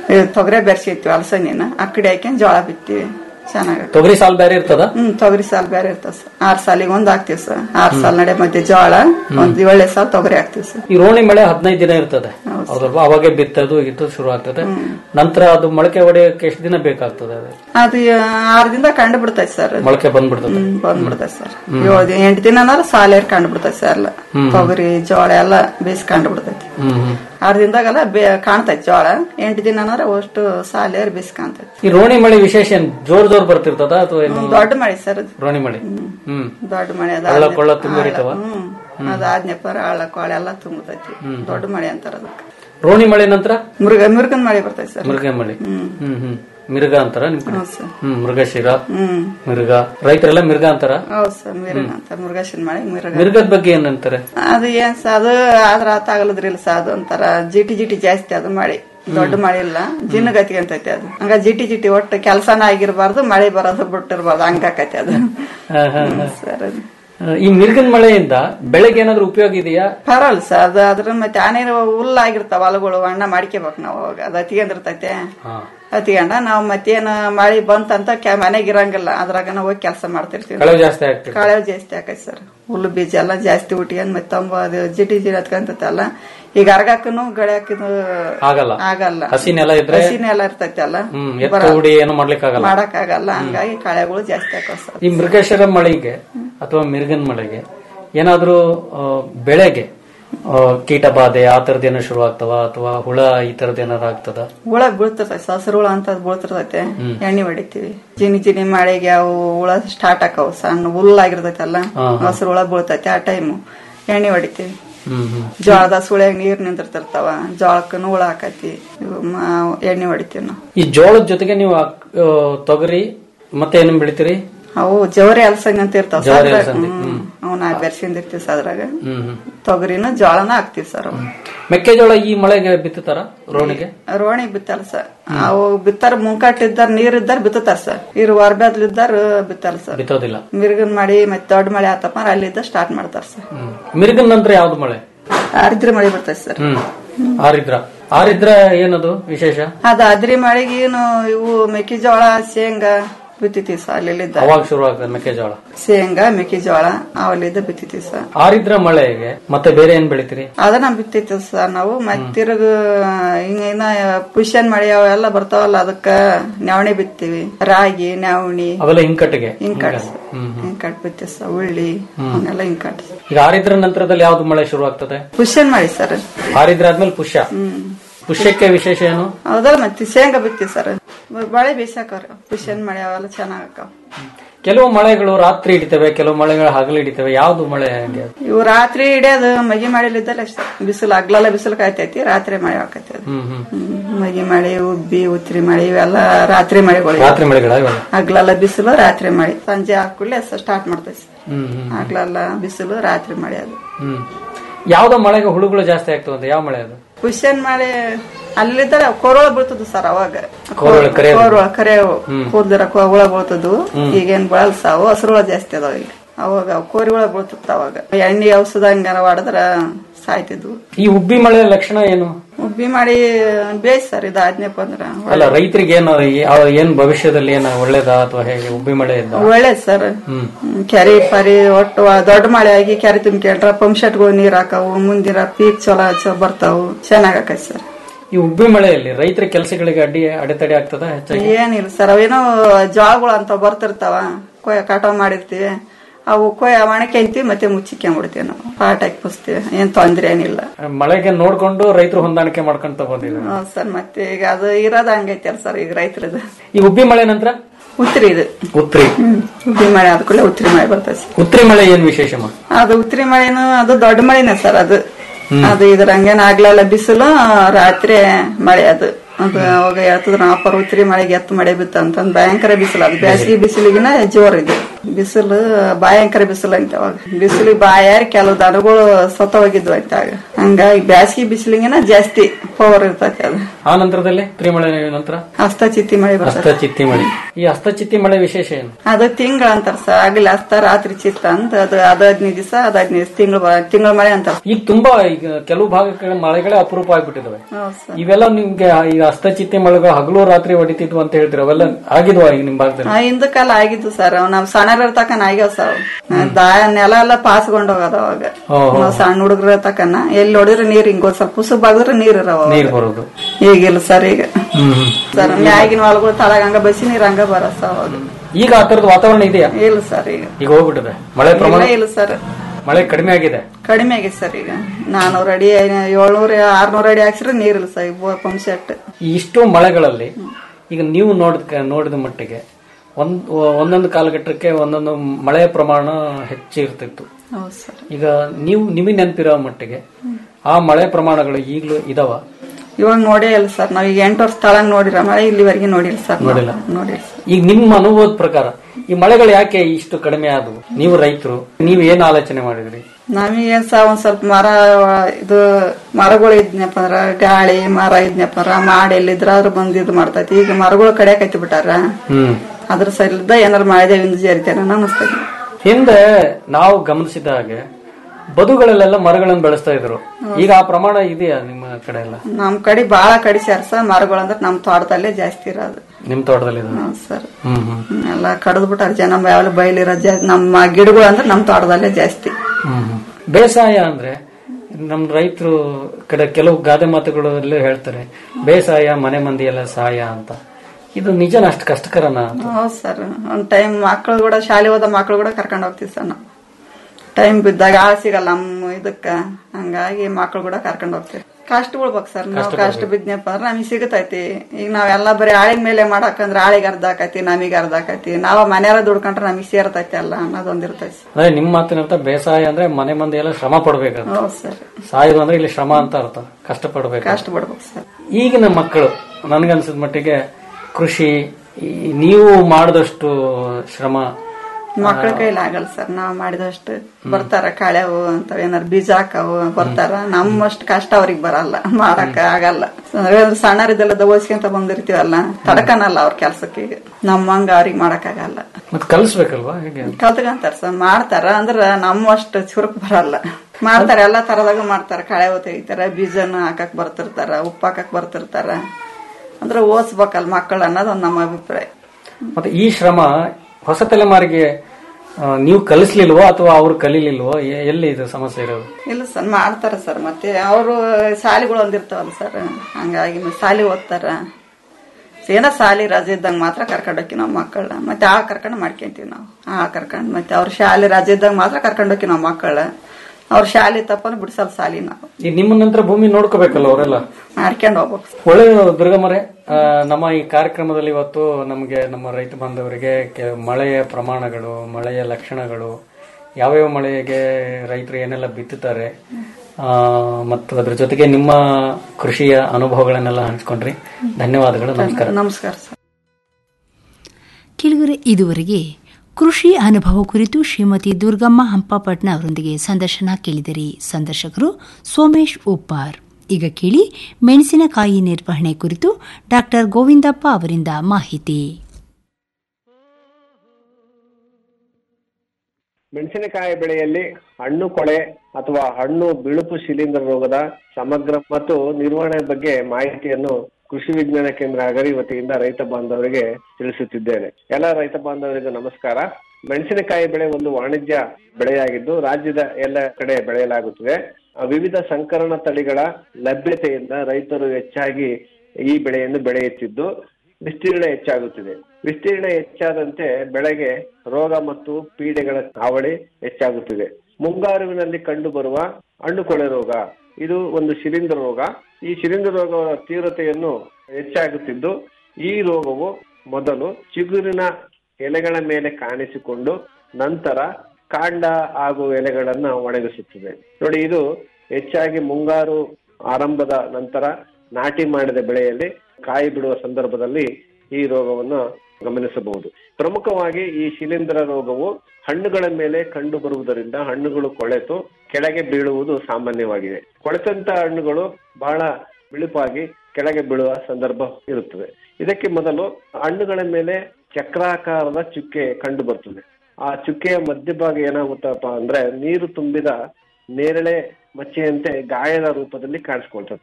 ತೊಗರೆ ಬೆರ್ಸಿರ್ತೀವಿ ಅಲಸಂದಿನ ಆ ಕಡೆ ಹಾಕ್ಯಂಡ್ ಜೋಳ ಬಿತ್ತೀವಿ ಚೆನ್ನಾಗ ತೊಗರಿ ಸಾಲ್ ಬೇರೆ ಇರ್ತದ ಹ್ಮ್ ತೊಗರಿ ಸಾಲ್ ಬೇರೆ ಇರ್ತದ ಸರ್ ಆರ್ ಸಾಲಿಗೆ ಒಂದ್ ಹಾಕ್ತಿವಿ ಸರ್ ಆರ್ ಸಾಲ್ ನಡೆ ಮಧ್ಯೆ ಜೋಳ ಒಂದ್ ಏಳೆ ಸಾಲ್ ತೊಗರಿ ಹಾಕ್ತಿವಿ ಸರ್ ಈ ರೋಣಿ ಮಳೆ ಹದಿನೈದು ದಿನ ಇರ್ತದೆ ಹೌದಲ್ವಾ ಅವಾಗೆ ಬಿತ್ತದು ಇದು ಶುರು ಆಗ್ತದೆ ನಂತರ ಅದು ಮೊಳಕೆ ಹೊಡೆಯಕ್ಕೆ ಎಷ್ಟು ದಿನ ಬೇಕಾಗ್ತದೆ ಅದು? ಅದು ಆರ್ ದಿನದಾಗ ಕಂಡು ಬಿಡ್ತೈತಿ ಸರ್ ಮೊಳಕೆ ಬಂದ್ಬಿಡ್ತದೆ ಹ್ಮ್ ಬಂದ್ಬಿಡ್ತೈತಿ ಸರ್ ಏಳು ದಿನ ಎಂಟು ದಿನ ಅಂದ್ರೆ ಸಾಲೇರ್ ಕಂಡು ಬಿಡ್ತೈತಿ ಸರ್ ಎಲ್ಲ ತೊಗರಿ ಜೋಳ ಎಲ್ಲ ಬೇಸ್ ಕಂಡು ಬಿಡ್ತೈತಿ ಹ್ಮ್ ಹ್ಮ್ ಆರ್ ದಿನದಾಗೆಲ್ಲ ಬೇ- ಕಾಣ್ತೈತಿ ಜೋಳ ಎಂಟು ದಿನ ಅಂದ್ರೆ ಅಷ್ಟು ಸಾಲೇರ್ ಬೇಸ್ ಕಾಣ್ತೈತಿ ಈ ರೋಣಿ ಮಳೆ ವಿಶೇಷ ಏನ್ ಜೋರ್ ಜೋರ್ ಬರ್ತಿರ್ತದ ಅಥವಾ ಏನು ದೊಡ್ಡ ಮಳೆ ಸರ್ ಅದು ರೋಣಿ ಮಳೆ ಹ್ಮ್ ದೊಡ್ಡ ಮಳೆ ಅದ ಹಳ್ಳ ಕೊಳ್ಳ ತುಂಬಿ ಹರಿತಾವ? ಹ್ಮ್ ಅದಾದ್ನೆಪ್ಪಾರ ಹಳ್ಳ ಕೊಳ ಎಲ್ಲ ತುಂಬತೈತಿ ದೊಡ್ಡ ಮಳೆ ಅಂತಾರ ಅದಕ್ಕೆ ರೋಣಿ ಮಳೆ ನಂತರ ಮೃಗ ಮಿರ್ಗನ್ ಮಳೆ ಬರ್ತೈತಿ ಸರ್ ಮೃಗ ಮಳೆ ಹ್ಮ್ ಹ್ಮ್ ಮಿರ್ಗ ಅಂತಾರ ನಿಮ್ ಕಡೆ ಹೌದ್ ಸರ್ ಹ್ಮ್ ಮೃಗಶಿರ ಹ್ಮ್ ಮಿರ್ಗ ರೈತರೆಲ್ಲ ಮಿರ್ಗ ಅಂತಾರ ಹೌದ್ ಸರ್ ಮಿರ್ಗ ಅಂತ ಮುರುಗೇಶನ್ ಮಳೆ ಮಿರ್ಗ ಮಿರ್ಗದ ಬಗ್ಗೆ ಏನಂತಾರೆ ಅದು ಏನ್ ಸ ಅದು ಆದ್ರ ಆತಾಗಲದ್ರಿಲ್ಲ ಸ ಅದು ಒಂಥರ ಜಿಟಿ ಜಿಟಿ ಜಾಸ್ತಿ ಅದು ಮಳೆ ದೊಡ್ಡ ಮಳೆ ಇಲ್ಲ ಜಿನ್ನಗತಿ ಅಂತೈತಿ ಅದು ಹಂಗ ಜಿಟಿ ಜಿಟಿ ಒಟ್ಟು ಕೆಲಸನ ಆಗಿರ್ಬಾರ್ದು ಮಳೆ ಬರೋದು ಬಿಟ್ಟಿರ್ಬಾರ್ದು ಹಂಗಾಕತಿ ಅದು ಹಾ, ಹಾ, ಹಾ. ಸರ್ ಅದು ಆ, ಈ ಮಿರ್ಗನ್ ಮಳೆಯಿಂದ ಬೆಳೆಗೆ ಏನಾದ್ರು ಉಪಯೋಗ ಇದೆಯಾ ಪರವಲ್ಲ ಸರ್ ಅದು ಅದ್ರ ಮತ್ತೆ ಆನೇನು ಹುಲ್ಲಾಗಿರ್ತಾವ ಹೊಲಗಳು ಅಣ್ಣ ಮಾಡ್ಕೋಬೇಕು ನಾವು ಅವಾಗ ಅದು ಅತಿಗೆಂದಿರ್ತೈತೆ ಅತಿಗಂಡ ನಾವು ಮತ್ತೇನು ಮಳೆ ಬಂತಂತ ಕ್ಯಾ- ಮನೆಗ್ ಇರಂಗಿಲ್ಲ ಅದ್ರಾಗ ನಾವು ಹೋಗಿ ಕೆಲಸ ಮಾಡ್ತಿರ್ತೀವಿ ಕಳೆ ಜಾಸ್ತಿ ಆಗ್ತದೆ ಕಳೆ ಜಾಸ್ತಿ ಆಕೈತಿ ಸರ್ ಹುಲ್ಲು ಬೀಜ ಎಲ್ಲ ಜಾಸ್ತಿ ಉಟ್ಕೊಂಡ್ ಮತ್ತೆ ತಂಬ ಅದು ಜಿಟಿ ಜಿಟಿ ಹತ್ಕೊಂತಲ್ಲ ಈಗ ಅರ್ಗಾಕನು ಗಳ್ಯಾಕನು ಆಗಲ್ಲ ಆಗಲ್ಲ ಹಸಿ ನೆಲ ಇದ್ರೆ ಹಸಿನ ಎಲ್ಲ ಇರ್ತೈತಿ ಅಲ್ಲ ಹ್ಮ್ ಎತ್ತ ಹುಡಿ ಏನು ಮಾಡ್ಲಿಕ್ಕೆ ಆಗಲ್ಲ ಮಾಡಕ್ ಆಗಲ್ಲ ಹಂಗಾಗಿ ಕಳೆಗಳು ಜಾಸ್ತಿ ಆಕವ್ ಸರ್ ಈ ಮೃಗೇಶ್ವರ ಮಳೆಗೆ ಅಥವಾ ಮಿರ್ಗನ್ ಮಳೆಗೆ ಏನಾದ್ರೂ ಆ, ಬೆಳೆಗೆ ಆ, ಕೀಟ ಬಾಧೆ ಆ ತರದ್ ಏನೋ ಶುರು ಆಗ್ತವ ಅಥವಾ ಹುಳ ಈ ತರದ್ ಏನಾರು ಆಗ್ತದ ಹುಳ ಬೀಳ್ತಿರ್ತೈತಿ ಸಸರು ಹುಳ ಅಂತ ಬೀಳ್ತಿರ್ತೈತೆ ಎಣ್ಣೆ ಹೊಡಿತೀವಿ ಜಿನಿ ಜಿನಿ ಮಳೆಗೆ ಅವು ಹುಳ ಸ್ಟಾರ್ಟ್ ಆಕವು ಸಣ್ಣ ಹುಲ್ಲಾಗಿರ್ತೈತಲ್ಲ ಹಸಿರು ಹುಳ ಬೀಳ್ತೈತಿ ಆ ಟೈಮು ಎಣ್ಣೆ ಹೊಡಿತೀವಿ ಹ್ಮ್ ಹ್ಮ್ ಜೋಳದ ಸುಳ್ಯಾಗ ನೀರ್ ನಿಂತಿರ್ತಿರ್ತಾವ ಜೋಳಕ್ಕನು ಹುಳ ಹಾಕತಿ ಇವು ಮ- ಎಣ್ಣೆ ಹೊಡಿತೀವಿ ನಾವು ಈ ಜೋಳದ ಜೊತೆಗೆ ನೀವು ಆ, ತೊಗರಿ ಮತ್ತೆ ಏನೇನ್ ಬೆಳಿತೀರಿ ಅವು ಜವರಿ ಅಲಸಂಗ ಅಂತ ಇರ್ತಾವ ಜವರಿ ಅಲಸಂದಿ, ಹ್ಮ್. ಅವನ್ನ ಬೆರ್ಸಿಂದಿರ್ತೀವಿ ಸರ್ ಅದ್ರಾಗ ಹ್ಮ್ ಹ್ಮ್ ತೊಗರಿನ ಜೋಳನ ಹಾಕ್ತಿವಿ ಸರ್ ಅವು ಮೆಕ್ಕೆಜೋಳ ಈ ಮಳೆಗೆ ಬಿತ್ತುತ್ತಾರ ರೋಣಿಗೆ ರೋಣಿ ಬಿತ್ತಲ್ಲ ಸರ್ ಅವು ಬಿತ್ತಾರ ಮುಂಕಟ್ಟಿದ್ದಾರ ನೀರ್ ಇದ್ದಾರ ಬಿತ್ತತಾರ ಸರ್ ಇರು ಹೊರಬೇದ್ಲಿದ್ದಾರ ಬಿತ್ತಲ್ಲ ಸರ್ ಬಿತ್ತೋದಿಲ್ಲ ಮಿರ್ಗನ್ ಮಾಡಿ ಮತ್ತೆ ದೊಡ್ಡ ಮಳೆ ಆತಪ್ಪ ಅಂದ್ರೆ ಅಲ್ಲಿದ್ದ ಸ್ಟಾರ್ಟ್ ಮಾಡ್ತಾರ ಸರ್ ಹ್ಮ್ ಮಿರ್ಗನ್ ನಂತರ ಯಾವ್ದು ಮಳೆ ಆರಿದ್ರೆ ಮಳೆ ಬರ್ತೈತೆ ಸರ್ ಹ್ಮ್ ಆರಿದ್ರ ಆರಿದ್ರ ಏನದು ವಿಶೇಷ ಅದ ಅದ್ರಿ ಮಳೆಗೆ ಏನು ಇವು ಮೆಕ್ಕೆಜೋಳ ಶೇಂಗಾ ಬಿತ್ತಿತೀವಿ ಸರ್ ಅಲ್ಲಿದ್ದ ಅವಾಗ ಶುರು ಆಗ್ತದೆ ಮೆಕ್ಕೆಜೋಳ ಶೇಂಗಾ ಮೆಕ್ಕೆಜೋಳ ಅವಲ್ಲಿದ್ದ ಬಿತ್ತಿತೀವಿ ಸರ್ ಆರಿದ್ರ ಮಳೆಗೆ ಮತ್ತೆ ಬೇರೆ ಏನ್ ಬೆಳಿತೀರಿ ಅದನ್ನ ಬಿತ್ತಿತ್ತು ಸರ್ ನಾವು ಮತ್ತಿರ್ಗ ಹಿಂಗ ಇನ್ನ ಪುಷ್ಯನ್ ಮಳೆ ಅವೆಲ್ಲ ಬರ್ತಾವಲ್ಲ ಅದಕ್ಕ ನವಣೆ ಬಿತ್ತೀವಿ ರಾಗಿ ನವಣಿ ಅವೆಲ್ಲ ಹಿಂಕಟ್ಟಿಗೆ ಹಿಂಕಟ್ ಹಿಂಕಟ್ ಬಿತ್ತೀವಿ ಸರ್ ಉಳ್ಳಿ ಅವನ್ನೆಲ್ಲ ಹಿಂಕಟ್ ಈಗ ಆರಿದ್ರ ನಂತರದಲ್ಲಿ ಯಾವ್ದು ಮಳೆ ಶುರು ಆಗ್ತದೆ ಪುಷ್ಯನ್ ಮಳೆ ಸರ್ ಆರಿದ್ರ ಆದ್ಮೇಲೆ ಪುಷ್ಯ ಪುಷ್ಯಕ್ಕೆ ವಿಶೇಷ ಏನು ಹೌದಲ್ಲ ಮತ್ತೆ ಶೇಂಗಾ ಬಿತ್ತೀವಿ ಸರ್ ಮಳೆ ಬೇಸಾಕವ್ರ ಪುಷ್ಯನ್ ಮಳೆ ಅವೆಲ್ಲ ಚೆನ್ನಾಗ್ ಆಕಾವ್ ಕೆಲವು ಮಳೆಗಳು ರಾತ್ರಿ ಹಿಡಿತವೆ ಕೆಲವು ಮಳೆಗಳು ಹಗಲು ಹಿಡಿತವೆ ಯಾವ್ದು ಮಳೆ ಹಂಗೆ ಇವು ರಾತ್ರಿ ಹಿಡಿಯೋದು ಮಗಿ ಮಳೆಲಿದ್ದಲ್ಲ ಅಷ್ಟ ಬಿಸಿಲು ಹಗ್ಲೆಲ್ಲ ಬಿಸಿಲು ಕಾಯ್ತೈತಿ ರಾತ್ರಿ ಮಳೆ ಆಕೈತಿ ಅದು ಹ್ಮ್ ಹ್ಮ್ ಹ್ಮ್, ಮಗಿ ಮಳೆ ಉಬ್ಬಿ ಉತ್ರಿ ಮಳೆ ಇವೆಲ್ಲ ರಾತ್ರಿ ಮಳೆಗಳು ರಾತ್ರಿ ಮಳೆಗಳ ಇವೆಲ್ಲ ಹಗ್ಲೆಲ್ಲ ಬಿಸಿಲು ರಾತ್ರಿ ಮಳೆ ಸಂಜೆ ಹಾಕುಳ್ಳೆ ಸ್ಟಾರ್ಟ್ ಮಾಡ್ತೈತಿ ಹ್ಮ್ ಹ್ಮ್ ಹಗ್ಲೆಲ್ಲ ಬಿಸಿಲು ರಾತ್ರಿ ಮಳೆ ಅದು ಹ್ಮ್ ಯಾವ್ದೋ ಮಳೆಗೆ ಹುಳುಗಳು ಜಾಸ್ತಿ ಆಗ್ತವಂತ ಯಾವ ಮಳೆ ಅದು ಪುಷ್ಯನ್ ಮಳೆ ಅಲ್ಲಿದ್ದರೆ ಕೊರೋಳ ಬೀಳ್ತದ ಸರ್ ಅವಾಗ ಕೋರೋಳ, ಕರೆ ಅದು. ಕೋರೋಳ ಕರೆ ಕೂದಲಿರ ಹುಳ ಬೀಳ್ತದ್ವು ಈಗೇನ್ ಬಳಲ್ ಸಾವು ಹಸಿರು ಹುಳ ಜಾಸ್ತಿ ಅದಾವ ಈಗ ಅವಾಗ ಕೋರಿ ಹುಳ ಬೀಳ್ತಿತ್ತು ಅವಾಗ ಎಣ್ಣೆ ಔಷಧ ಹಂಗಾರ ಹೊಡೆದ್ರ ಸಾಯ್ತಿದ್ವು ಈ ಉಬ್ಬಿ ಮಳೆ ಲಕ್ಷಣ ಏನು ಉಬ್ಬಿ ಮಾಡಿ ಬೇಸ್ ಸರ್ ಇದು ಆಜ್ಞೆಪ್ಪ ಅಂದ್ರ ಅಲ್ಲ ರೈತರಿಗೆ ಏನು ಯಾವ- ಏನ್ ಭವಿಷ್ಯದಲ್ಲಿ ಏನು ಒಳ್ಳೇದಾ ಅಥವಾ ಹೇಗೆ ಉಬ್ಬಿ ಮಳೆ ಇದ್ದ ಒಳ್ಳೇದ್ ಸರ್ ಹ್ಮ್ ಕೆರೆ ಪರಿ ಒಟ್ಟು ಆ ದೊಡ್ಡ ಮಳೆ ಆಗಿ ಕೆರೆ ತುಂಬ್ಕೊಂಡ್ರ ಪಂಪ್ ಸೆಟ್ಗಳು ನೀರ್ ಹಾಕಾವು ಮುಂದಿನ ಪೀಕ್ ಚಲೋ ಚಲೋ ಬರ್ತಾವು ಚೆನ್ನಾಗ್ ಆಕೈತಿ ಸರ್ ಈ ಉಬ್ಬಿ ಮಳೆಯಲ್ಲಿ ರೈತರ ಕೆಲಸಗಳಿಗೆ ಅಡ್ಡಿ ಅಡೆತಡೆ ಆಗ್ತದ ಹೆಚ್ಚಾಗಿ ಏನಿಲ್ಲ ಸರ್ ಅವೇನೋ ಜೋಳಗಳು ಅಂತ ಬರ್ತಿರ್ತಾವ ಕೊಯ್ಯ ಕಟಾವ್ ಮಾಡಿರ್ತೀವಿ ಅವು ಕೊಯ್ಯ ಒಣಕೆಂತೀವಿ ಮತ್ತೆ ಮುಚ್ಚಿಕೊಂಡ್ಬಿಡ್ತೀವಿ ನಾವು ಪಾಟ್ ಹಾಕಿ ಪುಸ್ತೀವಿ ಏನ್ ತೊಂದ್ರೆ ಏನಿಲ್ಲ ಮಳೆಗೆ ನೋಡ್ಕೊಂಡು ರೈತರು ಹೊಂದಾಣಿಕೆ ಮಾಡ್ಕೊಂತ ಬಂದಿದ್ದಾರೆ ಹೌದ್ ಸರ್ ಮತ್ತೆ ಈಗ ಅದು ಇರೋದ ಹಂಗೈತಲ್ಲ ಸರ್ ಈಗ ರೈತರದು ಈ ಉಬ್ಬಿ ಮಳೆ ನಂತರ ಉತ್ರಿ ಇದು ಉತ್ರಿ ಹ್ಮ್ ಉಬ್ಬಿ ಮಳೆ ಆದ ಕೂಡಲೇ ಉತ್ರಿ ಮಳೆ ಬರ್ತದೆ ಸರ್ ಉತ್ರಿ ಮಳೆ ಏನ್ ವಿಶೇಷಮ್ಮ ಅದು ಉತ್ರಿ ಮಳೆನು ಅದು ದೊಡ್ಡ ಮಳೆನೇ ಸರ್ ಅದು ಅದು ಇದ್ರ ಹಂಗೇನ್ ಆಗ್ಲಲ್ಲ ಬಿಸಿಲು ರಾತ್ರಿ ಮಳೆ ಅದು ಅದು ಅವಾಗ ಹೇಳ್ತಿದ್ರು ಅಪ್ಪರ ಉತ್ರಿ ಮಳೆಗೆ ಎತ್ತು ಮಳೆ ಬಿತ್ತು ಅಂತಂದ್ ಭಯಂಕರ ಬಿಸಿಲು ಅದು ಬೇಸಿಗೆ ಬಿಸಿಲಿಗಿನ ಜೋರ್ ಇದು ಬಿಸಿಲು ಭಯಂಕರ ಬಿಸಿಲು ಅಂತ ಅವಾಗ ಬಿಸಿಲಿಗೆ ಬಾಯಾರಿ ಕೆಲವು ದನಗಳು ಸತ್ತ ಹೋಗಿದ್ವು ಅಂತ ಆಗ ಹಂಗಾಗಿ ಬ್ಯಾಸಿಗೆ ಬಿಸಿಲಿಗಿನ ಜಾಸ್ತಿ ಪವರ್ ಇರ್ತೈತಿ ಅದು ಆ ನಂತರದಲ್ಲಿ ಉತ್ರಿ ಮಳೆ ನಂತರ ಹಸ್ತ ಚಿತ್ತಿ ಮಳೆ ಬರ್ತದೆ ಹಸ್ತಚಿತ್ತಿ ಮಳೆ ಈ ಹಸ್ತಚಿತ್ತಿ ಮಳೆ ವಿಶೇಷ ಏನು ಅದು ತಿಂಗಳ ಅಂತಾರ ಸರ್ ಆಗ್ಲಿ ಹಸ್ತ ರಾತ್ರಿ ಚಿತ್ತ ಅಂತ ಅದು ಅದ್ ಹದಿನೈದು ದಿವಸ ಅದ್ ಹದಿನೈದು ತಿಂಗಳು ತಿಂಗಳ ಮಳೆ ಅಂತಾರ ಈಗ ತುಂಬಾ ಈಗ ಕೆಲವು ಭಾಗಗಳ ಮಳೆಗಳೇ ಅಪರೂಪ ಆಗ್ಬಿಟ್ಟಿದಾವೆ ಹೌದ್ ಸರ್ ಇವೆಲ್ಲ ನಿಮ್ಗೆ ಈ ಹಸ್ತಚಿತ್ತೆ ಮಳೆಗಳು ಹಗಲು ರಾತ್ರಿ ಹೊಡಿತಿದ್ವು ಅಂತ ಹೇಳ್ತೀರ ಅವೆಲ್ಲ ಆಗಿದ್ವಾ ಈಗ ನಿಮ್ ಭಾಗದಲ್ಲಿ ಆ, ಹಿಂದ ಕಾಲ ಆಗಿದ್ದು ಸರ್ ನಾವ್ ಸಣ್ಣ ತಕನ ಆಗ್ಯಾವ ಸರ್ ದಾಯ ನೆಲ ಎಲ್ಲ ಪಾಸ್ಕೊಂಡ್ ಹೋಗದ ಅವಾಗ ಓಹೋ. ನಾವ್ ಸಣ್ಣ ಹುಡುಗ್ರ ತಕನ ಎಲ್ಲಿ ಹೊಡಿದ್ರೆ ನೀರ್ ಹಿಂಗ್ ಒಂದ್ ಸ್ವಲ್ಪ ಉಸು ಬಾಗಿದ್ರೆ ನೀರ್ ಇರವ ಅವಾಗ. ನೀರ್ ಬರೋದು ಈಗಿಲ್ಲ ಸರ್ ಈಗ ಹ್ಮ್ ಹ್ಮ್. ಸರ್ ಮ್ಯಾಗಿನ ಹೊಲಗಳು ತಳಗ ಹಂಗ ಬಸಿ ನೀರ್ ಹಂಗ ಬರ ಸರ್ ಅವಾಗ ಈಗ ಆ ತರದ ವಾತಾವರಣ ಇದೆಯಾ ಇಲ್ಲ ಸರ್ ಈಗ ಈಗ ಹೋಗ್ಬಿಟ್ಟಿದೆ ಮಳೆ ಪ್ರಮಾಣ ಇಲ್ಲ ಇಲ್ಲ ಸರ್ ಮಳೆ ಕಡಿಮೆ ಆಗಿದೆ ಕಡಿಮೆ ಆಗೈತೆ ಸರ್ ಈಗ ನಾನೂರು ಅಡಿ ಏಳ್ನೂರ ಆರ್ನೂರ ಅಡಿ ಹಾಕ್ಸಿದ್ರೆ ನೀರಿಲ್ಲ ಸರ್ ಈಗ ಪಂಪ್ ಸೆಟ್ ಈ ಇಷ್ಟು ಮಳೆಗಳಲ್ಲಿ ಈಗ ನೀವು ನೋಡಿದ ನೋಡಿದ ಮಟ್ಟಿಗೆ ಒಂದ್ ಒಂದೊಂದು ಕಾಲಘಟ್ಟಕ್ಕೆ ಒಂದೊಂದು ಮಳೆಯ ಪ್ರಮಾಣ ಹೆಚ್ಚು ಇರ್ತಿತ್ತು ಹೌದು ಸರ್ ಈಗ ನೀವು ನಿಮಗೆ ನೆನಪಿರೋ ಮಟ್ಟಿಗೆ ಆ ಮಳೆ ಪ್ರಮಾಣಗಳು ಈಗಲೂ ಇದಾವ ಇವಾಗ ನೋಡೇ ಇಲ್ಲ ಸರ್ ನಾವ್ ಈಗ ಎಂಟು ವರ್ಷ ತಳಗ ನೋಡಿರ ಮಳೆ ಇಲ್ಲಿವರೆಗೆ ನೋಡಿಲ್ಲ ಸರ್ ನಾವು. ನೋಡಿಲ್ಲ. ನೋಡಿಲ್ಲ ಸರ್ ಈಗ ನಿಮ್ಮ ಅನುಭವದ ಪ್ರಕಾರ ಈ ಮಳೆಗಳು ಯಾಕೆ ಇಷ್ಟು ಕಡಿಮೆ ಆದವು ನೀವು ರೈತರು ನೀವು ಏನ್ ಆಲೋಚನೆ ಮಾಡಿದ್ರಿ ನಮಗೇನ್ ಸಹ ಒಂದ್ ಸ್ವಲ್ಪ ಮರ ಇದು ಮರಗಳು ಇದ್ನಪ್ಪ ಅಂದ್ರ ಗಾಳಿ ಮರ ಇದ್ನಪ್ಪ ಅಂದ್ರ ಮಾಡಿ ಎಲ್ಲಿದ್ರ ಅದ್ರ ಬಂದ್ ಇದು ಮಾಡ್ತೈತಿ ಈಗ ಮರಗಳು ಕಡಿಯಾಕೈತಿ ಬಿಟ್ಟಾರ ಹ್ಮ್ ಅದ್ರ ಸೈಲಿದ್ದ ಏನಾರು ಮಳೆದೇವಿಂದ ಜರಿತೇನೆ ಅನಿಸ್ತೈತಿ ಹಿಂದೆ ನಾವು ಗಮನಿಸಿದ ಹಾಗೆ ಬದುಗಳಲ್ಲೆಲ್ಲ ಮರಗಳನ್ನು ಬೆಳೆಸ್ತಾ ಇದ್ರು ಈಗ ಆ ಪ್ರಮಾಣ ಇದೆಯಾ ನಿಮ್ಮ ಕಡೆ ಎಲ್ಲ ನಮ್ ಕಡೆ ಬಾಳ ಕಡಿಸ್ಯಾರ ಸರ್ ಮರಗಳು ಅಂದ್ರೆ ನಮ್ ತೋಟದಲ್ಲೇ ಜಾಸ್ತಿ ಇರೋದು ನಿಮ್ ತೋಟದಲ್ಲಿ ಇದೆ ಹೌದ್ ಸರ್ ಹ್ಮ್ ಹ್ಮ್ ಎಲ್ಲ ಕಡ್ದು ಬಿಟ್ಟಾರ ಜನ ಯಾವಲ್ಲ ಬಯಲಿರೋ ಜಾಸ್ತಿ ನಮ್ಮ ಗಿಡಗಳು ಅಂದ್ರೆ ನಮ್ ತೋಟದಲ್ಲೇ ಜಾಸ್ತಿ ಹ್ಮ್ ಹ್ಮ್. ಬೇಸಾಯ ಅಂದ್ರೆ ನಮ್ ರೈತರು ಕಡೆ ಕೆಲವು ಗಾದೆ ಮಾತುಗಳಲ್ಲಿ ಹೇಳ್ತಾರೆ ಬೇಸಾಯ ಮನೆ ಮಂದಿ ಎಲ್ಲ ಸಹಾಯ ಅಂತ ಇದು ನಿಜನ ಅಷ್ಟು ಕಷ್ಟಕರನ ಅಂತ ಹೌದ್ ಸರ್ ಒಂದ್ ಟೈಮ್ ಮಕ್ಳು ಕೂಡ ಶಾಲೆ ಹೋದ ಮಕ್ಳು ಕೂಡ ಕರ್ಕೊಂಡ್ ಹೋಗ್ತೀವಿ ಸರ್ ನಾವು ಟೈಮ್ ಬಿದ್ದಾಗ ಆಳ್ ಸಿಗಲ್ಲ ನಮ್ಮ ಇದಕ್ಕ ಹಂಗಾಗಿ ಮಕ್ಳು ಕೂಡ ಕರ್ಕೊಂಡ್ ಹೋಗ್ತೀವಿ ಕಷ್ಟ ಬಿಡ್ಬೇಕು ಸರ್ ನಾವು ಕಷ್ಟ ಬಿದ್ನಪ್ಪ ಅಂದ್ರೆ ನಮಗೆ ಸಿಗತೈತಿ ಈಗ ನಾವೆಲ್ಲ ಬರೀ ಆಳಿನ ಮೇಲೆ ಮಾಡಕಂದ್ರ ಆಳಿಗೆ ಅರ್ಧ ಆಕೈತಿ ನಮಗೆ ಅರ್ಧ ಆಕೈತಿ ನಾವ ಮನೆಯಾರ ದುಡ್ಕೊಂಡ್ರೆ ನಮಗೆ ಸೇರ್ತೈತಿ ಅಲ್ಲ ಅನ್ನೋದೊಂದ್ ಇರ್ತೈತಿ ಅದೇ ನಿಮ್ಮ ಮಾತಿನರ್ಥ ಬೇಸಾಯ ಅಂದ್ರೆ ಮನೆ ಮಂದಿ ಎಲ್ಲ ಶ್ರಮ ಪಡ್ಬೇಕಂತ ಹೌದ್ ಸರ್ ಸಾಯೋದು ಅಂದ್ರೆ ಇಲ್ಲಿ ಶ್ರಮ ಅಂತ ಅರ್ಥ ಕಷ್ಟ ಪಡ್ಬೇಕು ಕಷ್ಟ ಬಿಡ್ಬೇಕು ಸರ್ ಈಗಿನ ಮಕ್ಕಳು ನನಗನ್ಸಿದ ಮಟ್ಟಿಗೆ ಕೃಷಿ ಈ ನೀವು ಮಾಡಿದಷ್ಟು ಶ್ರಮ ಮಕ್ಳ ಕೈಲಿ ಆಗಲ್ಲ ಸರ್ ನಾವ್ ಮಾಡಿದಷ್ಟು ಬರ್ತಾರ ಕಳೆವು ಅಂತ ಏನಾರು ಬೀಜ ಹಾಕವು ಬರ್ತಾರ ನಮ್ಮಷ್ಟು ಕಷ್ಟ ಅವ್ರಿಗೆ ಬರಲ್ಲ ಮಾಡಕ್ ಆಗಲ್ಲ ಅಂದ್ರೆ ಸಣ್ಣರಿದ್ದೆಲ್ಲ ದವಸ್ಕೊಂತ ಬಂದಿರ್ತೀವಲ್ಲ ತಡಕನಲ್ಲ ಅವ್ರ ಕೆಲ್ಸಕ್ಕೆ ಈಗ ನಮ್ಮಂಗ ಅವ್ರಿಗೆ ಮಾಡಕ್ ಆಗಲ್ಲ ಮತ್ತೆ ಕಲಿಸ್ಬೇಕಲ್ವಾ ಹೇಗೆ ಕಲ್ತ್ಕಂತಾರ ಸರ್ ಮಾಡ್ತಾರ ಅಂದ್ರ ನಮ್ಮಷ್ಟು ಚುರುಕ್ ಬರಲ್ಲ ಮಾಡ್ತಾರ ಎಲ್ಲಾ ತರದಾಗ ಮಾಡ್ತಾರ ಕಳೆ ತೆಗಿತಾರ ಬೀಜನ ಹಾಕಕ್ ಬರ್ತಿರ್ತಾರ ಉಪ್ಪು ಹಾಕಕ್ ಬರ್ತಿರ್ತಾರ ಅಂದ್ರೆ ಓದ್ಸ್ಬೇಕಲ್ಲ ಮಕ್ಕಳು ಅನ್ನೋದು ಒಂದ್ ನಮ್ಮ ಅಭಿಪ್ರಾಯ ಮತ್ತೆ ಈ ಶ್ರಮ ಹೊಸ ತಲೆಮಾರಿಗೆ ಆ, ನೀವು ಕಲಿಸ್ಲಿಲ್ವೋ ಅಥವಾ ಅವ್ರು ಕಲೀಲಿಲ್ವೋ ಎ- ಎಲ್ಲಿ ಇದು ಸಮಸ್ಯೆ ಇರೋದು ಇಲ್ಲ ಸರ್ ಮಾಡ್ತಾರ ಸರ್ ಮತ್ತೆ ಅವರು ಶಾಲೆಗಳು ಒಂದಿರ್ತಾವಲ್ಲ ಸರ್ ಹಂಗಾಗಿ ಮತ್ತೆ ಶಾಲೆ ಓದ್ತಾರ ಏನೋ ಶಾಲೆ ರಜೆ ಇದ್ದಂಗ ಮಾತ್ರ ಕರ್ಕೊಂಡೋಗಿ ನಾವು ಮಕ್ಕಳನ್ನ ಮತ್ತೆ ಆ ಕರ್ಕೊಂಡು ಮಾಡ್ಕೊಂತೀವಿ ನಾವು ಆ ಕರ್ಕೊಂಡು ಮತ್ತೆ ಅವ್ರ ಶಾಲೆ ರಜೆ ಇದ್ದಂಗ ಮಾತ್ರ ಕರ್ಕೊಂಡೋಗಿ ನಾವು ಮಕ್ಕಳ ಅವ್ರ ಶಾಲೆ ತಪ್ಪನ ಬಿಡ್ಸಲ್ಲ ಶಾಲಿ ನಾವು ಈಗ ನಿಮ್ಮ ನಂತರ ಭೂಮಿ ನೋಡ್ಕೋಬೇಕಲ್ಲ ಅವರೆಲ್ಲ ಮಾಡ್ಕೊಂಡು ಹೋಗ್ಬೇಕು ಒಳ್ಳೆ ದುರ್ಗಮರೆ ಆ, ನಮ್ಮ ಈ ಕಾರ್ಯಕ್ರಮದಲ್ಲಿ ಇವತ್ತು ನಮಗೆ ನಮ್ಮ ರೈತ ಬಾಂಧವರಿಗೆ ಕೆ- ಮಳೆಯ ಪ್ರಮಾಣಗಳು ಮಳೆಯ ಲಕ್ಷಣಗಳು ಯಾವ್ಯಾವ ಮಳೆಗೆ ರೈತರು ಏನೆಲ್ಲ ಬಿತ್ತುತ್ತಾರೆ ಆ, ಮತ್ತು ಅದ್ರ ಜೊತೆಗೆ ನಿಮ್ಮ ಕೃಷಿಯ ಅನುಭವಗಳನ್ನೆಲ್ಲ ಹಂಚ್ಕೊಂಡ್ರಿ ಧನ್ಯವಾದಗಳು ನಮಸ್ಕಾರ ನಮಸ್ಕಾರ ಸರ್ ಕೆಳಗರೆ ಇದುವರೆಗೆ ಕೃಷಿ ಅನುಭವ ಕುರಿತು ಶ್ರೀಮತಿ ದುರ್ಗಮ್ಮ ಹಂಪಾಪಟ್ನ ಅವರೊಂದಿಗೆ ಸಂದರ್ಶನ ಕೇಳಿದಿರಿ ಸಂದರ್ಶಕರು ಸೋಮೇಶ್ ಉಪ್ಪಾರ್ ಈಗ ಕೇಳಿ ಮೆಣಸಿನಕಾಯಿ ನಿರ್ವಹಣೆ ಕುರಿತು ಡಾಕ್ಟರ್ ಗೋವಿಂದಪ್ಪ ಅವರಿಂದ ಮಾಹಿತಿ ಮೆಣಸಿನಕಾಯಿ ಬೆಳೆಯಲ್ಲಿ ಹಣ್ಣು ಕೊಳೆ ಅಥವಾ ಹಣ್ಣು ಬಿಳುಪು ಶಿಲೀಂಧ್ರ ರೋಗದ ಸಮಗ್ರ ಮತ್ತು ನಿರ್ವಹಣೆ ಬಗ್ಗೆ ಮಾಹಿತಿಯನ್ನು ಕೃಷಿ ವಿಜ್ಞಾನ ಕೇಂದ್ರ ಅಗರಿ ವತಿಯಿಂದ ರೈತ ಬಾಂಧವರಿಗೆ ತಿಳಿಸುತ್ತಿದ್ದೇನೆ ಎಲ್ಲ ರೈತ ಬಾಂಧವರಿಗೂ ನಮಸ್ಕಾರ ಮೆಣಸಿನಕಾಯಿ ಬೆಳೆ ಒಂದು ವಾಣಿಜ್ಯ ಬೆಳೆಯಾಗಿದ್ದು ರಾಜ್ಯದ ಎಲ್ಲ ಕಡೆ ಬೆಳೆಯಲಾಗುತ್ತದೆ ಆ, ವಿವಿಧ ಸಂಕರಣ ತಳಿಗಳ ಲಭ್ಯತೆಯಿಂದ ರೈತರು ಹೆಚ್ಚಾಗಿ ಈ ಬೆಳೆಯನ್ನು ಬೆಳೆಯುತ್ತಿದ್ದು ವಿಸ್ತೀರ್ಣ ಹೆಚ್ಚಾಗುತ್ತಿದೆ ವಿಸ್ತೀರ್ಣ ಹೆಚ್ಚಾದಂತೆ ಬೆಳೆಗೆ ರೋಗ ಮತ್ತು ಪೀಡೆಗಳ ಹಾವಳಿ ಹೆಚ್ಚಾಗುತ್ತಿದೆ ಮುಂಗಾರುವಿನಲ್ಲಿ ಕಂಡುಬರುವ ಹಣ್ಣು ಕೊಳೆ ರೋಗ ಇದು ಒಂದು ಶಿಲೀಂಧ್ರ ರೋಗ ಈ ಶಿಲೀಂಧ್ರ ರೋಗದ ತೀವ್ರತೆಯನ್ನು ಹೆಚ್ಚಾಗುತ್ತಿದ್ದು ಈ ರೋಗವು ಮೊದಲು ಚಿಗುರಿನ ಎಲೆಗಳ ಮೇಲೆ ಕಾಣಿಸಿಕೊಂಡು ನಂತರ ಕಾಂಡ ಹಾಗೂ ಎಲೆಗಳನ್ನ ಒಣಗಿಸುತ್ತದೆ ನೋಡಿ ಇದು ಹೆಚ್ಚಾಗಿ ಮುಂಗಾರು ಆರಂಭದ ನಂತರ ನಾಟಿ ಮಾಡಿದ ಬೆಳೆಯಲ್ಲಿ ಕಾಯಿ ಬಿಡುವ ಸಂದರ್ಭದಲ್ಲಿ ಈ ರೋಗವನ್ನು ಗಮನಿಸಬಹುದು ಪ್ರಮುಖವಾಗಿ ಈ ಶಿಲೀಂಧ್ರ ರೋಗವು ಹಣ್ಣುಗಳ ಮೇಲೆ ಕಂಡು ಬರುವುದರಿಂದ ಹಣ್ಣುಗಳು ಕೊಳೆತು ಕೆಳಗೆ ಬೀಳುವುದು ಸಾಮಾನ್ಯವಾಗಿದೆ ಕೊಳೆತಂತ ಹಣ್ಣುಗಳು ಬಹಳ ಬಿಳುಪಾಗಿ ಕೆಳಗೆ ಬೀಳುವ ಸಂದರ್ಭ ಇರುತ್ತದೆ ಇದಕ್ಕೆ ಮೊದಲು ಹಣ್ಣುಗಳ ಮೇಲೆ ಚಕ್ರಾಕಾರದ ಚುಕ್ಕೆ ಕಂಡು ಬರ್ತದೆ ಆ ಚುಕ್ಕೆಯ ಮಧ್ಯಭಾಗ ಏನಾಗುತ್ತಪ್ಪ ಅಂದ್ರೆ ನೀರು ತುಂಬಿದ ನೇರಳೆ ಮಚ್ಚೆಯಂತೆ ಗಾಯದ ರೂಪದಲ್ಲಿ ಕಾಣಿಸ್ಕೊಳ್ತತೆ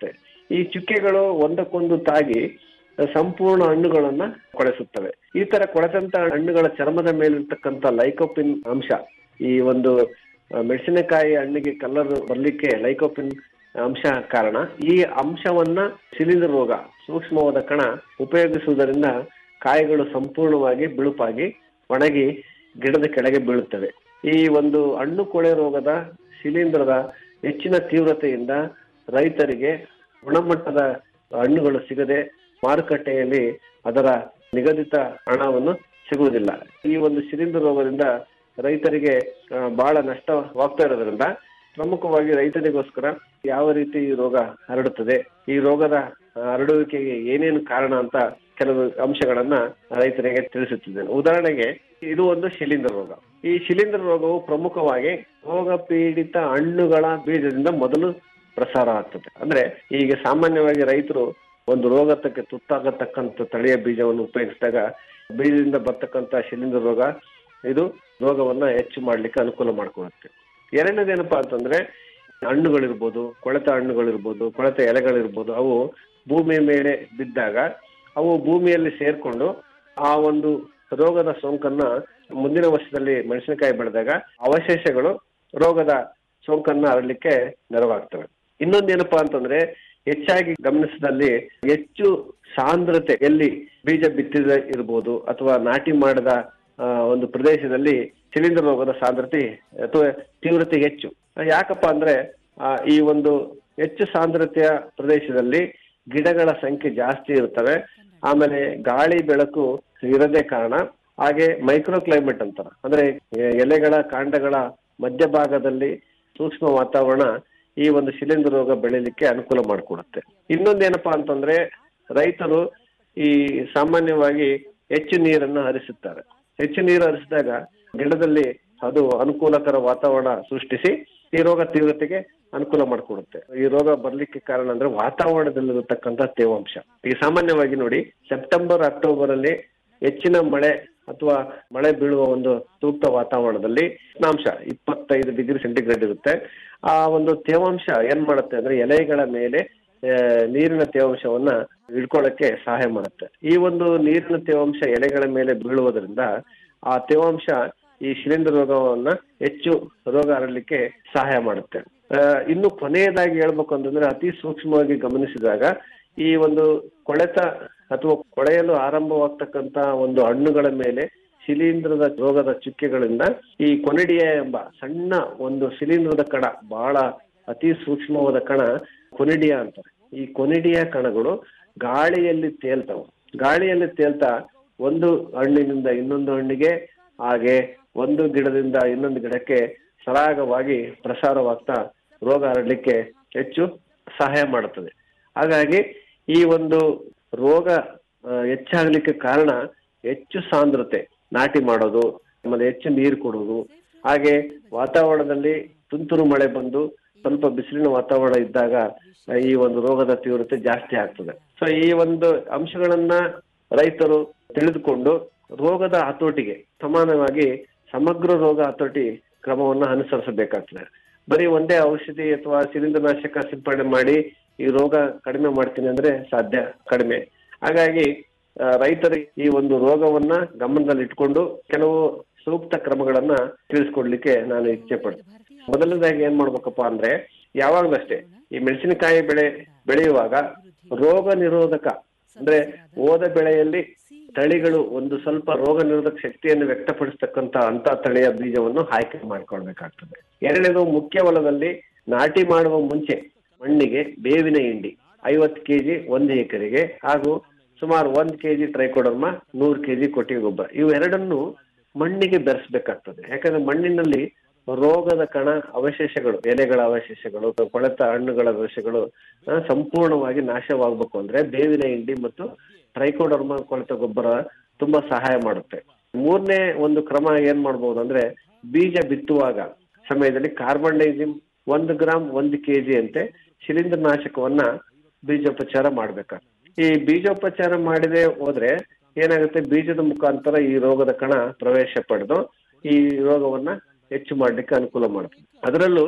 ಈ ಚುಕ್ಕೆಗಳು ಒಂದಕ್ಕೊಂದು ತಾಗಿ ಸಂಪೂರ್ಣ ಹಣ್ಣುಗಳನ್ನ ಕೊಳೆಸುತ್ತವೆ ಈ ತರ ಕೊಳೆತಂತ ಹಣ್ಣುಗಳ ಚರ್ಮದ ಮೇಲಿರ್ತಕ್ಕಂಥ ಲೈಕೋಪಿನ್ ಅಂಶ ಈ ಒಂದು ಆ, ಮೆಣಸಿನಕಾಯಿ ಹಣ್ಣಿಗೆ ಕಲರ್ ಬರ್ಲಿಕ್ಕೆ ಲೈಕೋಪಿನ್ ಅಂಶ ಕಾರಣ ಈ ಅಂಶವನ್ನ ಶಿಲೀಂಧ್ರ ರೋಗ ಸೂಕ್ಷ್ಮವಾದ ಕಣ ಉಪಯೋಗಿಸುವುದರಿಂದ ಕಾಯಿಗಳು ಸಂಪೂರ್ಣವಾಗಿ ಬಿಳುಪಾಗಿ ಒಣಗಿ ಗಿಡದ ಕೆಳಗೆ ಬೀಳುತ್ತವೆ ಈ ಒಂದು ಹಣ್ಣು ಕೊಳೆ ರೋಗದ ಶಿಲೀಂಧ್ರದ ಹೆಚ್ಚಿನ ತೀವ್ರತೆಯಿಂದ ರೈತರಿಗೆ ಗುಣಮಟ್ಟದ ಹಣ್ಣುಗಳು ಸಿಗದೆ ಮಾರುಕಟ್ಟೆಯಲ್ಲಿ ಅದರ ನಿಗದಿತ ಹಣವನ್ನು ಸಿಗುವುದಿಲ್ಲ ಈ ಒಂದು ಶಿಲೀಂಧ್ರ ರೋಗದಿಂದ ರೈತರಿಗೆ ಆ, ಬಹಳ ನಷ್ಟವಾಗ್ತಾ ಇರೋದ್ರಿಂದ ಪ್ರಮುಖವಾಗಿ ರೈತರಿಗೋಸ್ಕರ ಯಾವ ರೀತಿ ಈ ರೋಗ ಹರಡುತ್ತದೆ ಈ ರೋಗದ ಆ, ಹರಡುವಿಕೆಗೆ ಏನೇನು ಕಾರಣ ಅಂತ ಕೆಲವು ಅಂಶಗಳನ್ನ ರೈತರಿಗೆ ತಿಳಿಸುತ್ತಿದ್ದೇನೆ ಉದಾಹರಣೆಗೆ ಇದು ಒಂದು ಶಿಲೀಂಧ್ರ ರೋಗ ಈ ಶಿಲೀಂಧ್ರ ರೋಗವು ಪ್ರಮುಖವಾಗಿ ರೋಗ ಪೀಡಿತ ಹಣ್ಣುಗಳ ಬೀಜದಿಂದ ಮೊದಲು ಪ್ರಸಾರ ಆಗ್ತದೆ ಅಂದ್ರೆ ಈಗ ಸಾಮಾನ್ಯವಾಗಿ ರೈತರು ಒಂದು ರೋಗಕ್ಕೆ ತುತ್ತಾಗತಕ್ಕಂಥ ತಳಿಯ ಬೀಜವನ್ನು ಉಪಯೋಗಿಸಿದಾಗ ಬೀಜದಿಂದ ಬರ್ತಕ್ಕಂಥ ಶಿಲೀಂಧ್ರ ರೋಗ ಇದು ರೋಗವನ್ನ ಹೆಚ್ಚು ಮಾಡ್ಲಿಕ್ಕೆ ಅನುಕೂಲ ಮಾಡ್ಕೊಳುತ್ತೆ ಎರಡನೇದೇನಪ್ಪಾ ಅಂತಂದ್ರೆ ಹಣ್ಣುಗಳಿರ್ಬೋದು ಕೊಳೆತ ಹಣ್ಣುಗಳಿರ್ಬೋದು ಕೊಳೆತ ಎಲೆಗಳಿರ್ಬೋದು ಅವು ಭೂಮಿಯ ಮೇಲೆ ಬಿದ್ದಾಗ ಅವು ಭೂಮಿಯಲ್ಲಿ ಸೇರ್ಕೊಂಡು ಆ ಒಂದು ರೋಗದ ಸೋಂಕನ್ನ ಮುಂದಿನ ವರ್ಷದಲ್ಲಿ ಮೆಣಸಿನಕಾಯಿ ಬೆಳೆದಾಗ ಅವಶೇಷಗಳು ರೋಗದ ಸೋಂಕನ್ನ ಹರಡಲಿಕ್ಕೆ ನೆರವಾಗ್ತವೆ ಇನ್ನೊಂದೇನಪ್ಪಾ ಅಂತಂದ್ರೆ ಹೆಚ್ಚಾಗಿ ಗಮನಿಸಿದಲ್ಲಿ ಹೆಚ್ಚು ಸಾಂದ್ರತೆಯಲ್ಲಿ ಬೀಜ ಬಿತ್ತಿದ ಇರ್ಬೋದು ಅಥವಾ ನಾಟಿ ಮಾಡದ ಆ, ಒಂದು ಪ್ರದೇಶದಲ್ಲಿ ಶಿಲೀಂಧ್ರ ರೋಗದ ಸಾಂದ್ರತೆ ಅಥವಾ ತೀವ್ರತೆ ಹೆಚ್ಚು ಯಾಕಪ್ಪ ಅಂದ್ರೆ ಆ, ಈ ಒಂದು ಹೆಚ್ಚು ಸಾಂದ್ರತೆಯ ಪ್ರದೇಶದಲ್ಲಿ ಗಿಡಗಳ ಸಂಖ್ಯೆ ಜಾಸ್ತಿ ಇರ್ತವೆ ಆಮೇಲೆ ಗಾಳಿ ಬೆಳಕು ಇರದೇ ಕಾರಣ ಹಾಗೆ ಮೈಕ್ರೋ ಕ್ಲೈಮೇಟ್ ಅಂತಾರ ಅಂದ್ರೆ ಎ- ಎಲೆಗಳ ಕಾಂಡಗಳ ಮಧ್ಯಭಾಗದಲ್ಲಿ ಸೂಕ್ಷ್ಮ ವಾತಾವರಣ ಈ ಒಂದು ಶಿಲೀಂಧ್ರ ರೋಗ ಬೆಳಿಲಿಕ್ಕೆ ಅನುಕೂಲ ಮಾಡಿಕೊಡುತ್ತೆ ಇನ್ನೊಂದೇನಪ್ಪಾ ಅಂತಂದ್ರೆ ರೈತರು ಈ ಸಾಮಾನ್ಯವಾಗಿ ಹೆಚ್ಚು ನೀರನ್ನು ಹರಿಸುತ್ತಾರೆ ಹೆಚ್ಚು ನೀರು ಹರಿಸಿದಾಗ ಗಿಡದಲ್ಲಿ ಅದು ಅನುಕೂಲಕರ ವಾತಾವರಣ ಸೃಷ್ಟಿಸಿ ಈ ರೋಗ ತೀವ್ರತೆಗೆ ಅನುಕೂಲ ಮಾಡಿಕೊಡುತ್ತೆ ಈ ರೋಗ ಬರ್ಲಿಕ್ಕೆ ಕಾರಣ ಅಂದ್ರೆ ವಾತಾವರಣದಲ್ಲಿರತಕ್ಕಂತ ತೇವಾಂಶ ಈಗ ಸಾಮಾನ್ಯವಾಗಿ ನೋಡಿ ಸೆಪ್ಟೆಂಬರ್ ಅಕ್ಟೋಬರ್ ಅಲ್ಲಿ ಹೆಚ್ಚಿನ ಮಳೆ ಅಥವಾ ಮಳೆ ಬೀಳುವ ಒಂದು ಸೂಕ್ತ ವಾತಾವರಣದಲ್ಲಿ ಉಷ್ಣಾಂಶ ಇಪ್ಪತ್ತೈದು ಡಿಗ್ರಿ ಸೆಂಟಿಗ್ರೇಡ್ ಇರುತ್ತೆ ಆ ಒಂದು ತೇವಾಂಶ ಏನ್ ಮಾಡುತ್ತೆ ಅಂದ್ರೆ ಎಲೆಗಳ ಮೇಲೆ ಆ, ನೀರಿನ ತೇವಾಂಶವನ್ನ ಹಿಡ್ಕೊಳ್ಳಕ್ಕೆ ಸಹಾಯ ಮಾಡುತ್ತೆ ಈ ಒಂದು ನೀರಿನ ತೇವಾಂಶ ಎಲೆಗಳ ಮೇಲೆ ಬೀಳುವುದರಿಂದ ಆ ತೇವಾಂಶ ಈ ಶಿಲೀಂಧ್ರ ರೋಗವನ್ನ ಹೆಚ್ಚು ರೋಗ ಹರಡಲಿಕ್ಕೆ ಸಹಾಯ ಮಾಡುತ್ತೆ ಆ, ಇನ್ನು ಕೊನೆಯದಾಗಿ ಹೇಳ್ಬೇಕು ಅಂತಂದ್ರೆ ಅತಿ ಸೂಕ್ಷ್ಮವಾಗಿ ಗಮನಿಸಿದಾಗ ಈ ಒಂದು ಕೊಳೆತ ಅಥವಾ ಕೊಳೆಯಲು ಆರಂಭವಾಗ್ತಕ್ಕಂತ ಒಂದು ಹಣ್ಣುಗಳ ಮೇಲೆ ಶಿಲೀಂಧ್ರದ ರೋಗದ ಚುಕ್ಕೆಗಳಿಂದ ಈ ಕೊನೆಡಿಯ ಎಂಬ ಸಣ್ಣ ಒಂದು ಶಿಲೀಂಧ್ರದ ಕಣ ಬಹಳ ಅತಿ ಸೂಕ್ಷ್ಮವಾದ ಕಣ ಕೊನಿಡಿಯಾ ಅಂತಾರೆ ಈ ಕೊನಿಡಿಯ ಕಣಗಳು ಗಾಳಿಯಲ್ಲಿ ತೇಲ್ತವೆ ಗಾಳಿಯಲ್ಲಿ ತೇಲ್ತಾ ಒಂದು ಹಣ್ಣಿನಿಂದ ಇನ್ನೊಂದು ಹಣ್ಣಿಗೆ ಹಾಗೆ ಒಂದು ಗಿಡದಿಂದ ಇನ್ನೊಂದು ಗಿಡಕ್ಕೆ ಸರಾಗವಾಗಿ ಪ್ರಸಾರವಾಗ್ತಾ ರೋಗ ಹರಡಲಿಕ್ಕೆ ಹೆಚ್ಚು ಸಹಾಯ ಮಾಡುತ್ತದೆ ಹಾಗಾಗಿ ಈ ಒಂದು ರೋಗ ಆ, ಹೆಚ್ಚಾಗ್ಲಿಕ್ಕೆ ಕಾರಣ ಹೆಚ್ಚು ಸಾಂದ್ರತೆ ನಾಟಿ ಮಾಡೋದು ಆಮೇಲೆ ಹೆಚ್ಚು ನೀರು ಕೊಡೋದು ಹಾಗೆ ವಾತಾವರಣದಲ್ಲಿ ತುಂತುರು ಮಳೆ ಬಂದು ಸ್ವಲ್ಪ ಬಿಸಿಲಿನ ವಾತಾವರಣ ಇದ್ದಾಗ ಆ, ಈ ಒಂದು ರೋಗದ ತೀವ್ರತೆ ಜಾಸ್ತಿ ಆಗ್ತದೆ ಸೊ ಈ ಒಂದು ಅಂಶಗಳನ್ನ ರೈತರು ತಿಳಿದುಕೊಂಡು ರೋಗದ ಹತೋಟಿಗೆ ಸಮಾನವಾಗಿ ಸಮಗ್ರ ರೋಗ ಹತೋಟಿ ಕ್ರಮವನ್ನ ಅನುಸರಿಸಬೇಕಾಗ್ತದೆ ಬರೀ ಒಂದೇ ಔಷಧಿ ಅಥವಾ ಶಿಲೀಂಧ್ರನಾಶಕ ಸಿಂಪಡಣೆ ಮಾಡಿ ಈ ರೋಗ ಕಡಿಮೆ ಮಾಡ್ತೀನಿ ಅಂದ್ರೆ ಸಾಧ್ಯ ಕಡಿಮೆ ಹಾಗಾಗಿ ಆ, ರೈತರು ಈ ಒಂದು ರೋಗವನ್ನ ಗಮನದಲ್ಲಿ ಇಟ್ಕೊಂಡು ಕೆಲವು ಸೂಕ್ತ ಕ್ರಮಗಳನ್ನ ತಿಳಿಸ್ಕೊಡ್ಲಿಕ್ಕೆ ನಾನು ಇಚ್ಛೆ ಪಡ್ತೀನಿ ಮೊದಲನೇದಾಗಿ ಏನ್ ಮಾಡ್ಬೇಕಪ್ಪ ಅಂದ್ರೆ ಯಾವಾಗ್ಲೂ ಅಷ್ಟೇ ಈ ಮೆಣಸಿನಕಾಯಿ ಬೆಳೆ ಬೆಳೆಯುವಾಗ ರೋಗ ನಿರೋಧಕ ಅಂದ್ರೆ ಓದ ಬೆಳೆಯಲ್ಲಿ ತಳಿಗಳು ಒಂದು ಸ್ವಲ್ಪ ರೋಗ ನಿರೋಧಕ ಶಕ್ತಿಯನ್ನು ವ್ಯಕ್ತಪಡಿಸ್ತಕ್ಕಂತ ಅಂತ ತಳಿಯ ಬೀಜವನ್ನು ಆಯ್ಕೆ ಮಾಡ್ಕೊಳ್ಬೇಕಾಗ್ತದೆ ಎರಡನೇದು ಮುಖ್ಯ ಹೊಲದಲ್ಲಿ ನಾಟಿ ಮಾಡುವ ಮುಂಚೆ ಮಣ್ಣಿಗೆ ಬೇವಿನ ಹಿಂಡಿ ಐವತ್ತು ಕೆಜಿ ಒಂದು ಎಕರೆಗೆ ಹಾಗೂ ಸುಮಾರು ಒಂದ್ ಕೆಜಿ ಟ್ರೈಕೋಡರ್ಮ ನೂರು ಕೆಜಿ ಕೊಟ್ಟಿಗೆ ಗೊಬ್ಬರ ಇವೆರಡನ್ನು ಮಣ್ಣಿಗೆ ಬೆರೆಸ್ಬೇಕಾಗ್ತದೆ ಯಾಕಂದ್ರೆ ಮಣ್ಣಿನಲ್ಲಿ ರೋಗದ ಕಣ ಅವಶೇಷಗಳು ಎಲೆಗಳ ಅವಶೇಷಗಳು ಕೊಳೆತ ಹಣ್ಣುಗಳ ಅವಶೇಷಗಳು ಆ, ಸಂಪೂರ್ಣವಾಗಿ ನಾಶವಾಗಬೇಕು ಅಂದ್ರೆ ಬೇವಿನ ಹಿಂಡಿ ಮತ್ತು ಟ್ರೈಕೋಡರ್ಮ ಕೊಳೆತ ಗೊಬ್ಬರ ತುಂಬಾ ಸಹಾಯ ಮಾಡುತ್ತೆ ಮೂರನೇ ಒಂದು ಕ್ರಮ ಏನ್ ಮಾಡ್ಬೋದು ಅಂದ್ರೆ ಬೀಜ ಬಿತ್ತುವಾಗ ಸಮಯದಲ್ಲಿ ಕಾರ್ಬನ್ ಡೈಸಿಮ್ ಒಂದು ಗ್ರಾಮ್ ಒಂದು ಕೆಜಿ ಅಂತೆ ಶಿಲೀಂಧ್ರ ನಾಶಕವನ್ನ ಬೀಜೋಪಚಾರ ಮಾಡ್ಬೇಕಾಗ್ತದೆ ಈ ಬೀಜೋಪಚಾರ ಮಾಡದೆ ಹೋದ್ರೆ ಏನಾಗುತ್ತೆ ಬೀಜದ ಮುಖಾಂತರ ಈ ರೋಗದ ಕಣ ಪ್ರವೇಶ ಪಡೆದು ಈ ರೋಗವನ್ನ ಹೆಚ್ಚು ಮಾಡ್ಲಿಕ್ಕೆ ಅನುಕೂಲ ಮಾಡುತ್ತೆ ಅದರಲ್ಲೂ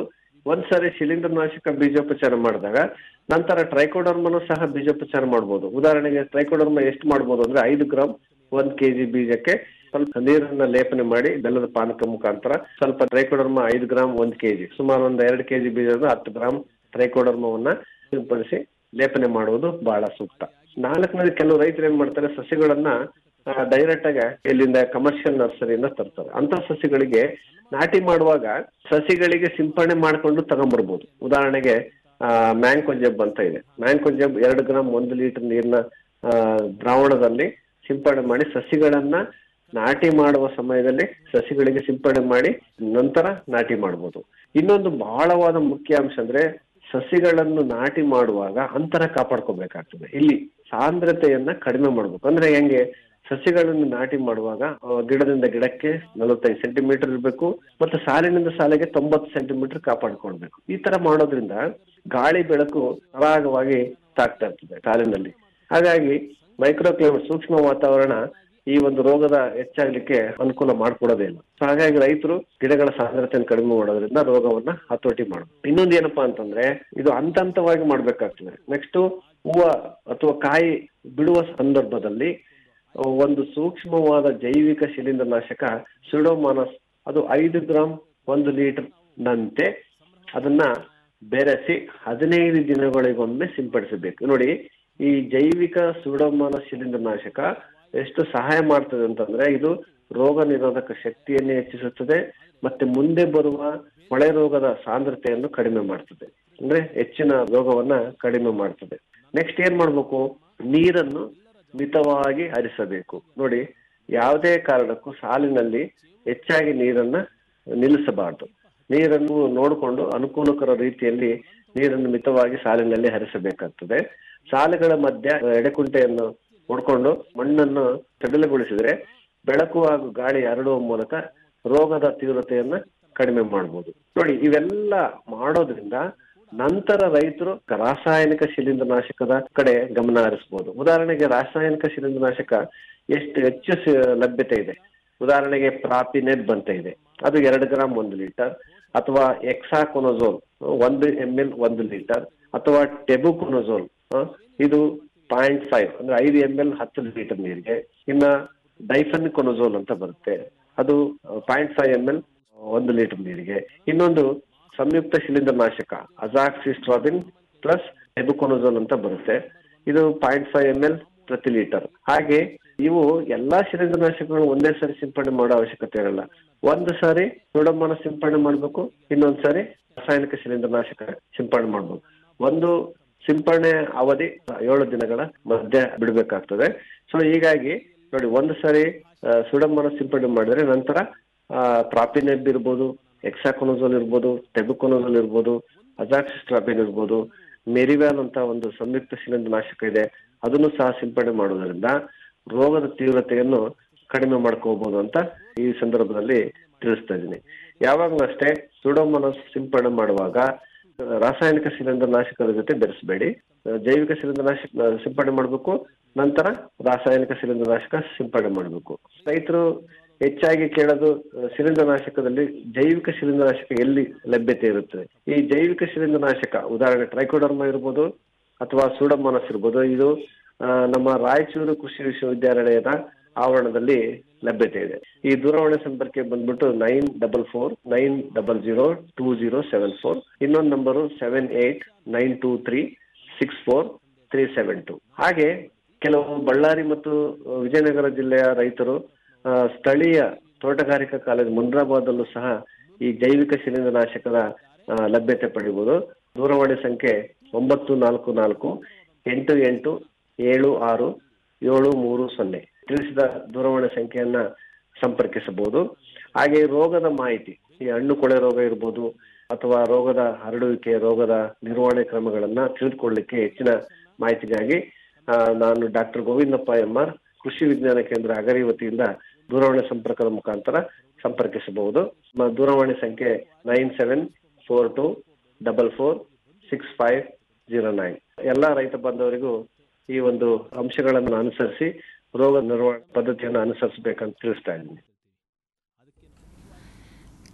ಒಂದ್ಸರಿ ಶಿಲೀಂಧ್ರನಾಶಕ ಬೀಜೋಪಚಾರ ಮಾಡಿದಾಗ ನಂತರ ಟ್ರೈಕೋಡರ್ಮನು ಸಹ ಬೀಜೋಪಚಾರ ಮಾಡ್ಬೋದು ಉದಾಹರಣೆಗೆ ಟ್ರೈಕೋಡರ್ಮ ಎಷ್ಟು ಮಾಡ್ಬೋದು ಅಂದ್ರೆ ಐದು ಗ್ರಾಮ್ ಒಂದ್ ಕೆಜಿ ಬೀಜಕ್ಕೆ ಸ್ವಲ್ಪ ನೀರನ್ನ ಲೇಪನೆ ಮಾಡಿ ಬೆಲ್ಲದ ಪಾನಕ ಮುಖಾಂತರ ಸ್ವಲ್ಪ ಟ್ರೈಕೋಡರ್ಮ ಐದು ಗ್ರಾಮ್ ಒಂದ್ ಕೆಜಿ ಸುಮಾರು ಒಂದ್ ಎರಡು ಕೆಜಿ ಬೀಜದ ಹತ್ತು ಗ್ರಾಮ್ ಟ್ರೈಕೋಡರ್ಮವನ್ನ ಸಿಂಪಡಿಸಿ ಲೇಪನೆ ಮಾಡುವುದು ಬಹಳ ಸೂಕ್ತ ನಾಲ್ಕನೇದು ಕೆಲವು ರೈತರು ಏನ್ ಮಾಡ್ತಾರೆ ಸಸಿಗಳನ್ನ ಡೈರೆಕ್ಟ್ ಆಗಿ ಇಲ್ಲಿಂದ ಕಮರ್ಷಿಯಲ್ ನರ್ಸರಿಯಿಂದ ತರ್ತಾರೆ ಅಂತ ಸಸಿಗಳಿಗೆ ನಾಟಿ ಮಾಡುವಾಗ ಸಸಿಗಳಿಗೆ ಸಿಂಪಡಣೆ ಮಾಡ್ಕೊಂಡು ತಗೊಂಡ್ಬರ್ಬೋದು ಉದಾಹರಣೆಗೆ ಮ್ಯಾಂಕೋಜೆಬ್ ಅಂತ ಇದೆ ಮ್ಯಾಂಕೋಜೆಬ್ ಎರಡು ಗ್ರಾಮ್ ಒಂದು ಲೀಟರ್ ನೀರಿನ ಆ, ದ್ರಾವಣದಲ್ಲಿ ಸಿಂಪಡಣೆ ಮಾಡಿ ಸಸಿಗಳನ್ನ ನಾಟಿ ಮಾಡುವ ಸಮಯದಲ್ಲಿ ಸಸಿಗಳಿಗೆ ಸಿಂಪಡಣೆ ಮಾಡಿ ನಂತರ ನಾಟಿ ಮಾಡ್ಬೋದು ಇನ್ನೊಂದು ಬಹಳವಾದ ಮುಖ್ಯ ಅಂಶ ಅಂದ್ರೆ ಸಸಿಗಳನ್ನು ನಾಟಿ ಮಾಡುವಾಗ ಅಂತರ ಕಾಪಾಡ್ಕೋಬೇಕಾಗ್ತದೆ ಇಲ್ಲಿ ಸಾಂದ್ರತೆಯನ್ನ ಕಡಿಮೆ ಮಾಡ್ಬೇಕು ಅಂದ್ರೆ ಹೆಂಗೆ ಸಸಿಗಳನ್ನು ನಾಟಿ ಮಾಡುವಾಗ ಆ, ಗಿಡದಿಂದ ಗಿಡಕ್ಕೆ ನಲವತ್ತೈದು ಸೆಂಟಿಮೀಟರ್ ಇರಬೇಕು ಮತ್ತು ಸಾಲಿನಿಂದ ಸಾಲಿಗೆ ತೊಂಬತ್ತು ಸೆಂಟಿಮೀಟರ್ ಕಾಪಾಡ್ಕೊಳ್ಬೇಕು ಈ ತರ ಮಾಡೋದ್ರಿಂದ ಗಾಳಿ ಬೆಳಕು ಸರಾಗವಾಗಿ ತಾಗ್ತಾ ಇರ್ತದೆ ಸಾಲಿನಲ್ಲಿ ಹಾಗಾಗಿ ಮೈಕ್ರೋ ಕ್ಲೈಮೇಟ್ ಸೂಕ್ಷ್ಮ ವಾತಾವರಣ ಈ ಒಂದು ರೋಗದ ಹೆಚ್ಚಾಗ್ಲಿಕ್ಕೆ ಅನುಕೂಲ ಮಾಡ್ಕೊಡೋದೇ ಇಲ್ಲ ಸೊ ಹಾಗಾಗಿ ರೈತರು ಗಿಡಗಳ ಸಾಂದ್ರತೆಯನ್ನು ಕಡಿಮೆ ಮಾಡೋದ್ರಿಂದ ರೋಗವನ್ನ ಹತೋಟಿ ಮಾಡಬೇಕು ಇನ್ನೊಂದು ಏನಪ್ಪಾ ಅಂತಂದ್ರೆ ಇದು ಹಂತ ಹಂತವಾಗಿ ಮಾಡ್ಬೇಕಾಗ್ತದೆ ನೆಕ್ಸ್ಟ್ ಹೂವ ಅಥವಾ ಕಾಯಿ ಬಿಡುವ ಸಂದರ್ಭದಲ್ಲಿ ಒಂದು ಸೂಕ್ಷ್ಮವಾದ ಜೈವಿಕ ಶಿಲೀಂಧ್ರನಾಶಕ ಸಿಡೋಮಾನಸ್ ಅದು ಐದು ಗ್ರಾಮ್ ಒಂದು ಲೀಟರ್ ನಂತೆ ಅದನ್ನ ಬೆರೆಸಿ ಹದಿನೈದು ದಿನಗಳಿಗೊಮ್ಮೆ ಸಿಂಪಡಿಸಬೇಕು ನೋಡಿ ಈ ಜೈವಿಕ ಸುಡೋಮಾನಸ್ ಶಿಲೀಂಧ್ರನಾಶಕ ಎಷ್ಟು ಸಹಾಯ ಮಾಡ್ತದೆ ಅಂತಂದ್ರೆ ಇದು ರೋಗ ನಿರೋಧಕ ಶಕ್ತಿಯನ್ನು ಹೆಚ್ಚಿಸುತ್ತದೆ ಮತ್ತೆ ಮುಂದೆ ಬರುವ ಕೊಳೆ ರೋಗದ ಸಾಂದ್ರತೆಯನ್ನು ಕಡಿಮೆ ಮಾಡ್ತದೆ ಅಂದ್ರೆ ಹೆಚ್ಚಿನ ರೋಗವನ್ನ ಕಡಿಮೆ ಮಾಡ್ತದೆ ನೆಕ್ಸ್ಟ್ ಏನ್ ಮಾಡ್ಬೇಕು ನೀರನ್ನು ಮಿತವಾಗಿ ಹರಿಸಬೇಕು ನೋಡಿ ಯಾವುದೇ ಕಾರಣಕ್ಕೂ ಸಾಲಿನಲ್ಲಿ ಹೆಚ್ಚಾಗಿ ನೀರನ್ನ ನಿಲ್ಲಿಸಬಾರದು ನೀರನ್ನು ನೋಡಿಕೊಂಡು ಅನುಕೂಲಕರ ರೀತಿಯಲ್ಲಿ ನೀರನ್ನು ಮಿತವಾಗಿ ಸಾಲಿನಲ್ಲಿ ಹರಿಸಬೇಕಾಗ್ತದೆ ಸಾಲುಗಳ ಮಧ್ಯ ಎಡೆಕುಂಟೆಯನ್ನು ಹೊಡ್ಕೊಂಡು ಮಣ್ಣನ್ನು ಸಡಿಲಗೊಳಿಸಿದ್ರೆ ಬೆಳಕು ಹಾಗೂ ಗಾಳಿ ಹರಡುವ ಮೂಲಕ ರೋಗದ ತೀವ್ರತೆಯನ್ನ ಕಡಿಮೆ ಮಾಡಬಹುದು ನೋಡಿ ಇವೆಲ್ಲ ಮಾಡೋದ್ರಿಂದ ನಂತರ ರೈತರು ರಾಸಾಯನಿಕ ಶಿಲೀಂಧ್ರನಾಶಕದ ಕಡೆ ಗಮನ ಹರಿಸಬಹುದು ಉದಾಹರಣೆಗೆ ರಾಸಾಯನಿಕ ಶಿಲೀಂಧ್ರನಾಶಕ ಎಷ್ಟು ಹೆಚ್ಚು ಸ- ಲಭ್ಯತೆ ಇದೆ ಉದಾಹರಣೆಗೆ ಪ್ರಾಪಿನೆಟ್ ಬಂತ ಇದೆ ಅದು ಎರಡು ಗ್ರಾಮ್ ಒಂದು ಲೀಟರ್ ಅಥವಾ ಎಕ್ಸಾಕೊನೋಜೋಲ್ ಒಂದು ಎಂ ಎಲ್ ಒಂದು ಲೀಟರ್ ಅಥವಾ ಟೆಬುಕೊನೋಜೋಲ್ ಇದು ಪಾಯಿಂಟ್ ಫೈವ್ ಅಂದ್ರೆ ಐದು ಎಂ ಎಲ್ ಹತ್ತು ಲೀಟರ್ ನೀರಿಗೆ ಇನ್ನ ಡೈಫನ್ ಕೊನೋಜೋಲ್ ಅಂತ ಬರುತ್ತೆ ಅದು ಪಾಯಿಂಟ್ ಫೈವ್ ಎಂ ಎಲ್ ಒಂದು ಲೀಟರ್ ನೀರಿಗೆ ಇನ್ನೊಂದು ಸಂಯುಕ್ತ ಶಿಲೀಂಧ್ರನಾಶಕ ಅಜಾಕ್ಸಿಸ್ಟ್ರಾಬಿನ್ ಪ್ಲಸ್ ಎಬುಕೊನೋಜೋಲ್ ಅಂತ ಬರುತ್ತೆ ಇದು ಪಾಯಿಂಟ್ ಫೈವ್ ಎಂ ಎಲ್ ಪ್ರತಿ ಲೀಟರ್ ಹಾಗೆ ಇವು ಎಲ್ಲಾ ಶಿಲೀಂಧ್ರನಾಶಕಗಳು ಒಂದೇ ಸಾರಿ ಸಿಂಪಡಣೆ ಮಾಡೋ ಅವಶ್ಯಕತೆ ಇರಲ್ಲ ಒಂದು ಸಾರಿ ಸುಡಮನ ಸಿಂಪಡಣೆ ಮಾಡ್ಬೇಕು ಇನ್ನೊಂದ್ ಸಾರಿ ರಾಸಾಯನಿಕ ಶಿಲೀಂಧ್ರನಾಶಕ ಸಿಂಪಡಣೆ ಮಾಡ್ಬೇಕು ಒಂದು ಸಿಂಪಡಣೆ ಅವಧಿ ಏಳು ದಿನಗಳ ಮಧ್ಯೆ ಬಿಡಬೇಕಾಗ್ತದೆ ಸೊ ಹೀಗಾಗಿ ನೋಡಿ ಒಂದು ಸಾರಿ ಸುಡಮನ ಸಿಂಪಡಣೆ ಮಾಡಿದ್ರೆ ನಂತರ ಪ್ರಾಪಿನೆಬ್ ಇರ್ಬೋದು ಎಕ್ಸಾಕೊನೋಜೋಲ್ ಇರ್ಬೋದು ಟೆಬುಕೊನೋಜೋಲ್ ಇರ್ಬೋದು ಅಜಾಕ್ಸಿಸ್ಟ್ರಾಬಿನ್ ಇರ್ಬೋದು ಮೆರಿವ್ಯಾಲ್ ಅಂತ ಒಂದು ಸಂಯುಕ್ತ ಶಿಲೀಂಧ್ರನಾಶಕ ಇದೆ ಅದನ್ನು ಸಹ ಸಿಂಪಡಣೆ ಮಾಡೋದ್ರಿಂದ ರೋಗದ ತೀವ್ರತೆಯನ್ನು ಕಡಿಮೆ ಮಾಡ್ಕೋಬಹುದು ಅಂತ ಈ ಸಂದರ್ಭದಲ್ಲಿ ತಿಳಿಸ್ತಾ ಇದ್ದೀನಿ ಯಾವಾಗಲೂ ಅಷ್ಟೇ ಸುಡೋಮೋನಸ್ ಸಿಂಪಡಣೆ ಮಾಡುವಾಗ ರಾಸಾಯನಿಕ ಶಿಲೀಂಧ್ರನಾಶಕದ ಜೊತೆ ಬೆರೆಸಬೇಡಿ ಜೈವಿಕ ಶಿಲೀಂಧ್ರನಾಶಕ ಸಿಂಪಡಣೆ ಮಾಡಬೇಕು ನಂತರ ರಾಸಾಯನಿಕ ಶಿಲೀಂಧ್ರನಾಶಕ ಸಿಂಪಡಣೆ ಮಾಡಬೇಕು ರೈತರು ಹೆಚ್ಚಾಗಿ ಕೇಳೋದು ಅಹ್, ಶಿಲೀಂಧ್ರನಾಶಕದಲ್ಲಿ ಜೈವಿಕ ಶಿಲೀಂಧ್ರನಾಶಕ ಎಲ್ಲಿ ಲಭ್ಯತೆ ಇರುತ್ತದೆ ಈ ಜೈವಿಕ ಶಿಲೀಂಧ್ರನಾಶಕ ಉದಾಹರಣೆ ಟ್ರೈಕೋಡರ್ಮ ಇರ್ಬೋದು ಅಥವಾ ಸೂಡಮೋನಸ್ ಇರ್ಬೋದು ಇದು ಆ, ನಮ್ಮ ರಾಯಚೂರು ಕೃಷಿ ವಿಶ್ವವಿದ್ಯಾಲಯದ ಆವರಣದಲ್ಲಿ ಲಭ್ಯತೆ ಇದೆ ಈ ದೂರವಾಣಿ ಸಂಪರ್ಕ ಬಂದ್ಬಿಟ್ಟು nine double four nine double zero two zero seven four ಇನ್ನೊಂದು number seven eight nine two three six four three seven two ಹಾಗೆ ಕೆಲವು ಬಳ್ಳಾರಿ ಮತ್ತು ವಿಜಯನಗರ ಜಿಲ್ಲೆಯ ರೈತರು ಆ, ಸ್ಥಳೀಯ ತೋಟಗಾರಿಕಾ ಕಾಲೇಜು ಮುನ್ರಾಬಾದಲ್ಲೂ ಸಹ ಈ ಜೈವಿಕ ಶಿಲೀಂಧ್ರನಾಶಕದ ಆ, ಲಭ್ಯತೆ ಪಡೆಯಬಹುದು ದೂರವಾಣಿ ಸಂಖ್ಯೆ ಒಂಬತ್ತು ನಾಲ್ಕು ನಾಲ್ಕು ಎಂಟು ಎಂಟು ಏಳು ಆರು ಏಳು ಮೂರು ಸೊನ್ನೆ ತಿಳಿಸಿದ ದೂರವಾಣಿ ಸಂಖ್ಯೆಯನ್ನ ಸಂಪರ್ಕಿಸಬಹುದು ಹಾಗೆ ರೋಗದ ಮಾಹಿತಿ ಈ ಹಣ್ಣು ಕೊಳೆ ರೋಗ ಇರ್ಬೋದು ಅಥವಾ ರೋಗದ ಹರಡುವಿಕೆ ರೋಗದ ನಿರ್ವಹಣೆ ಕ್ರಮಗಳನ್ನ ತಿಳಿದುಕೊಳ್ಳಿಕ್ಕೆ ಹೆಚ್ಚಿನ ಮಾಹಿತಿಗಾಗಿ ಆ, ನಾನು ಡಾಕ್ಟರ್ ಗೋವಿಂದಪ್ಪ ಎಂ ಆರ್ ಕೃಷಿ ವಿಜ್ಞಾನ ಕೇಂದ್ರ ಅಗರಿ ವತಿಯಿಂದ ದೂರವಾಣಿ ಸಂಪರ್ಕದ ಮುಖಾಂತರ ಸಂಪರ್ಕಿಸಬಹುದು ನಮ್ಮ ದೂರವಾಣಿ ಸಂಖ್ಯೆ nine seven four two double four six five zero nine ಎಲ್ಲಾ ರೈತ ಬಾಂಧವರಿಗೂ ಈ ಒಂದು ಅಂಶಗಳನ್ನು ಅನುಸರಿಸಿ ರೋಗ ನಿರ್ವಹಣೆ ಪದ್ಧತಿಯನ್ನು ಅನುಸರಿಸಬೇಕಂತ ತಿಳಿಸ್ತಾ ಇದ್ದೀನಿ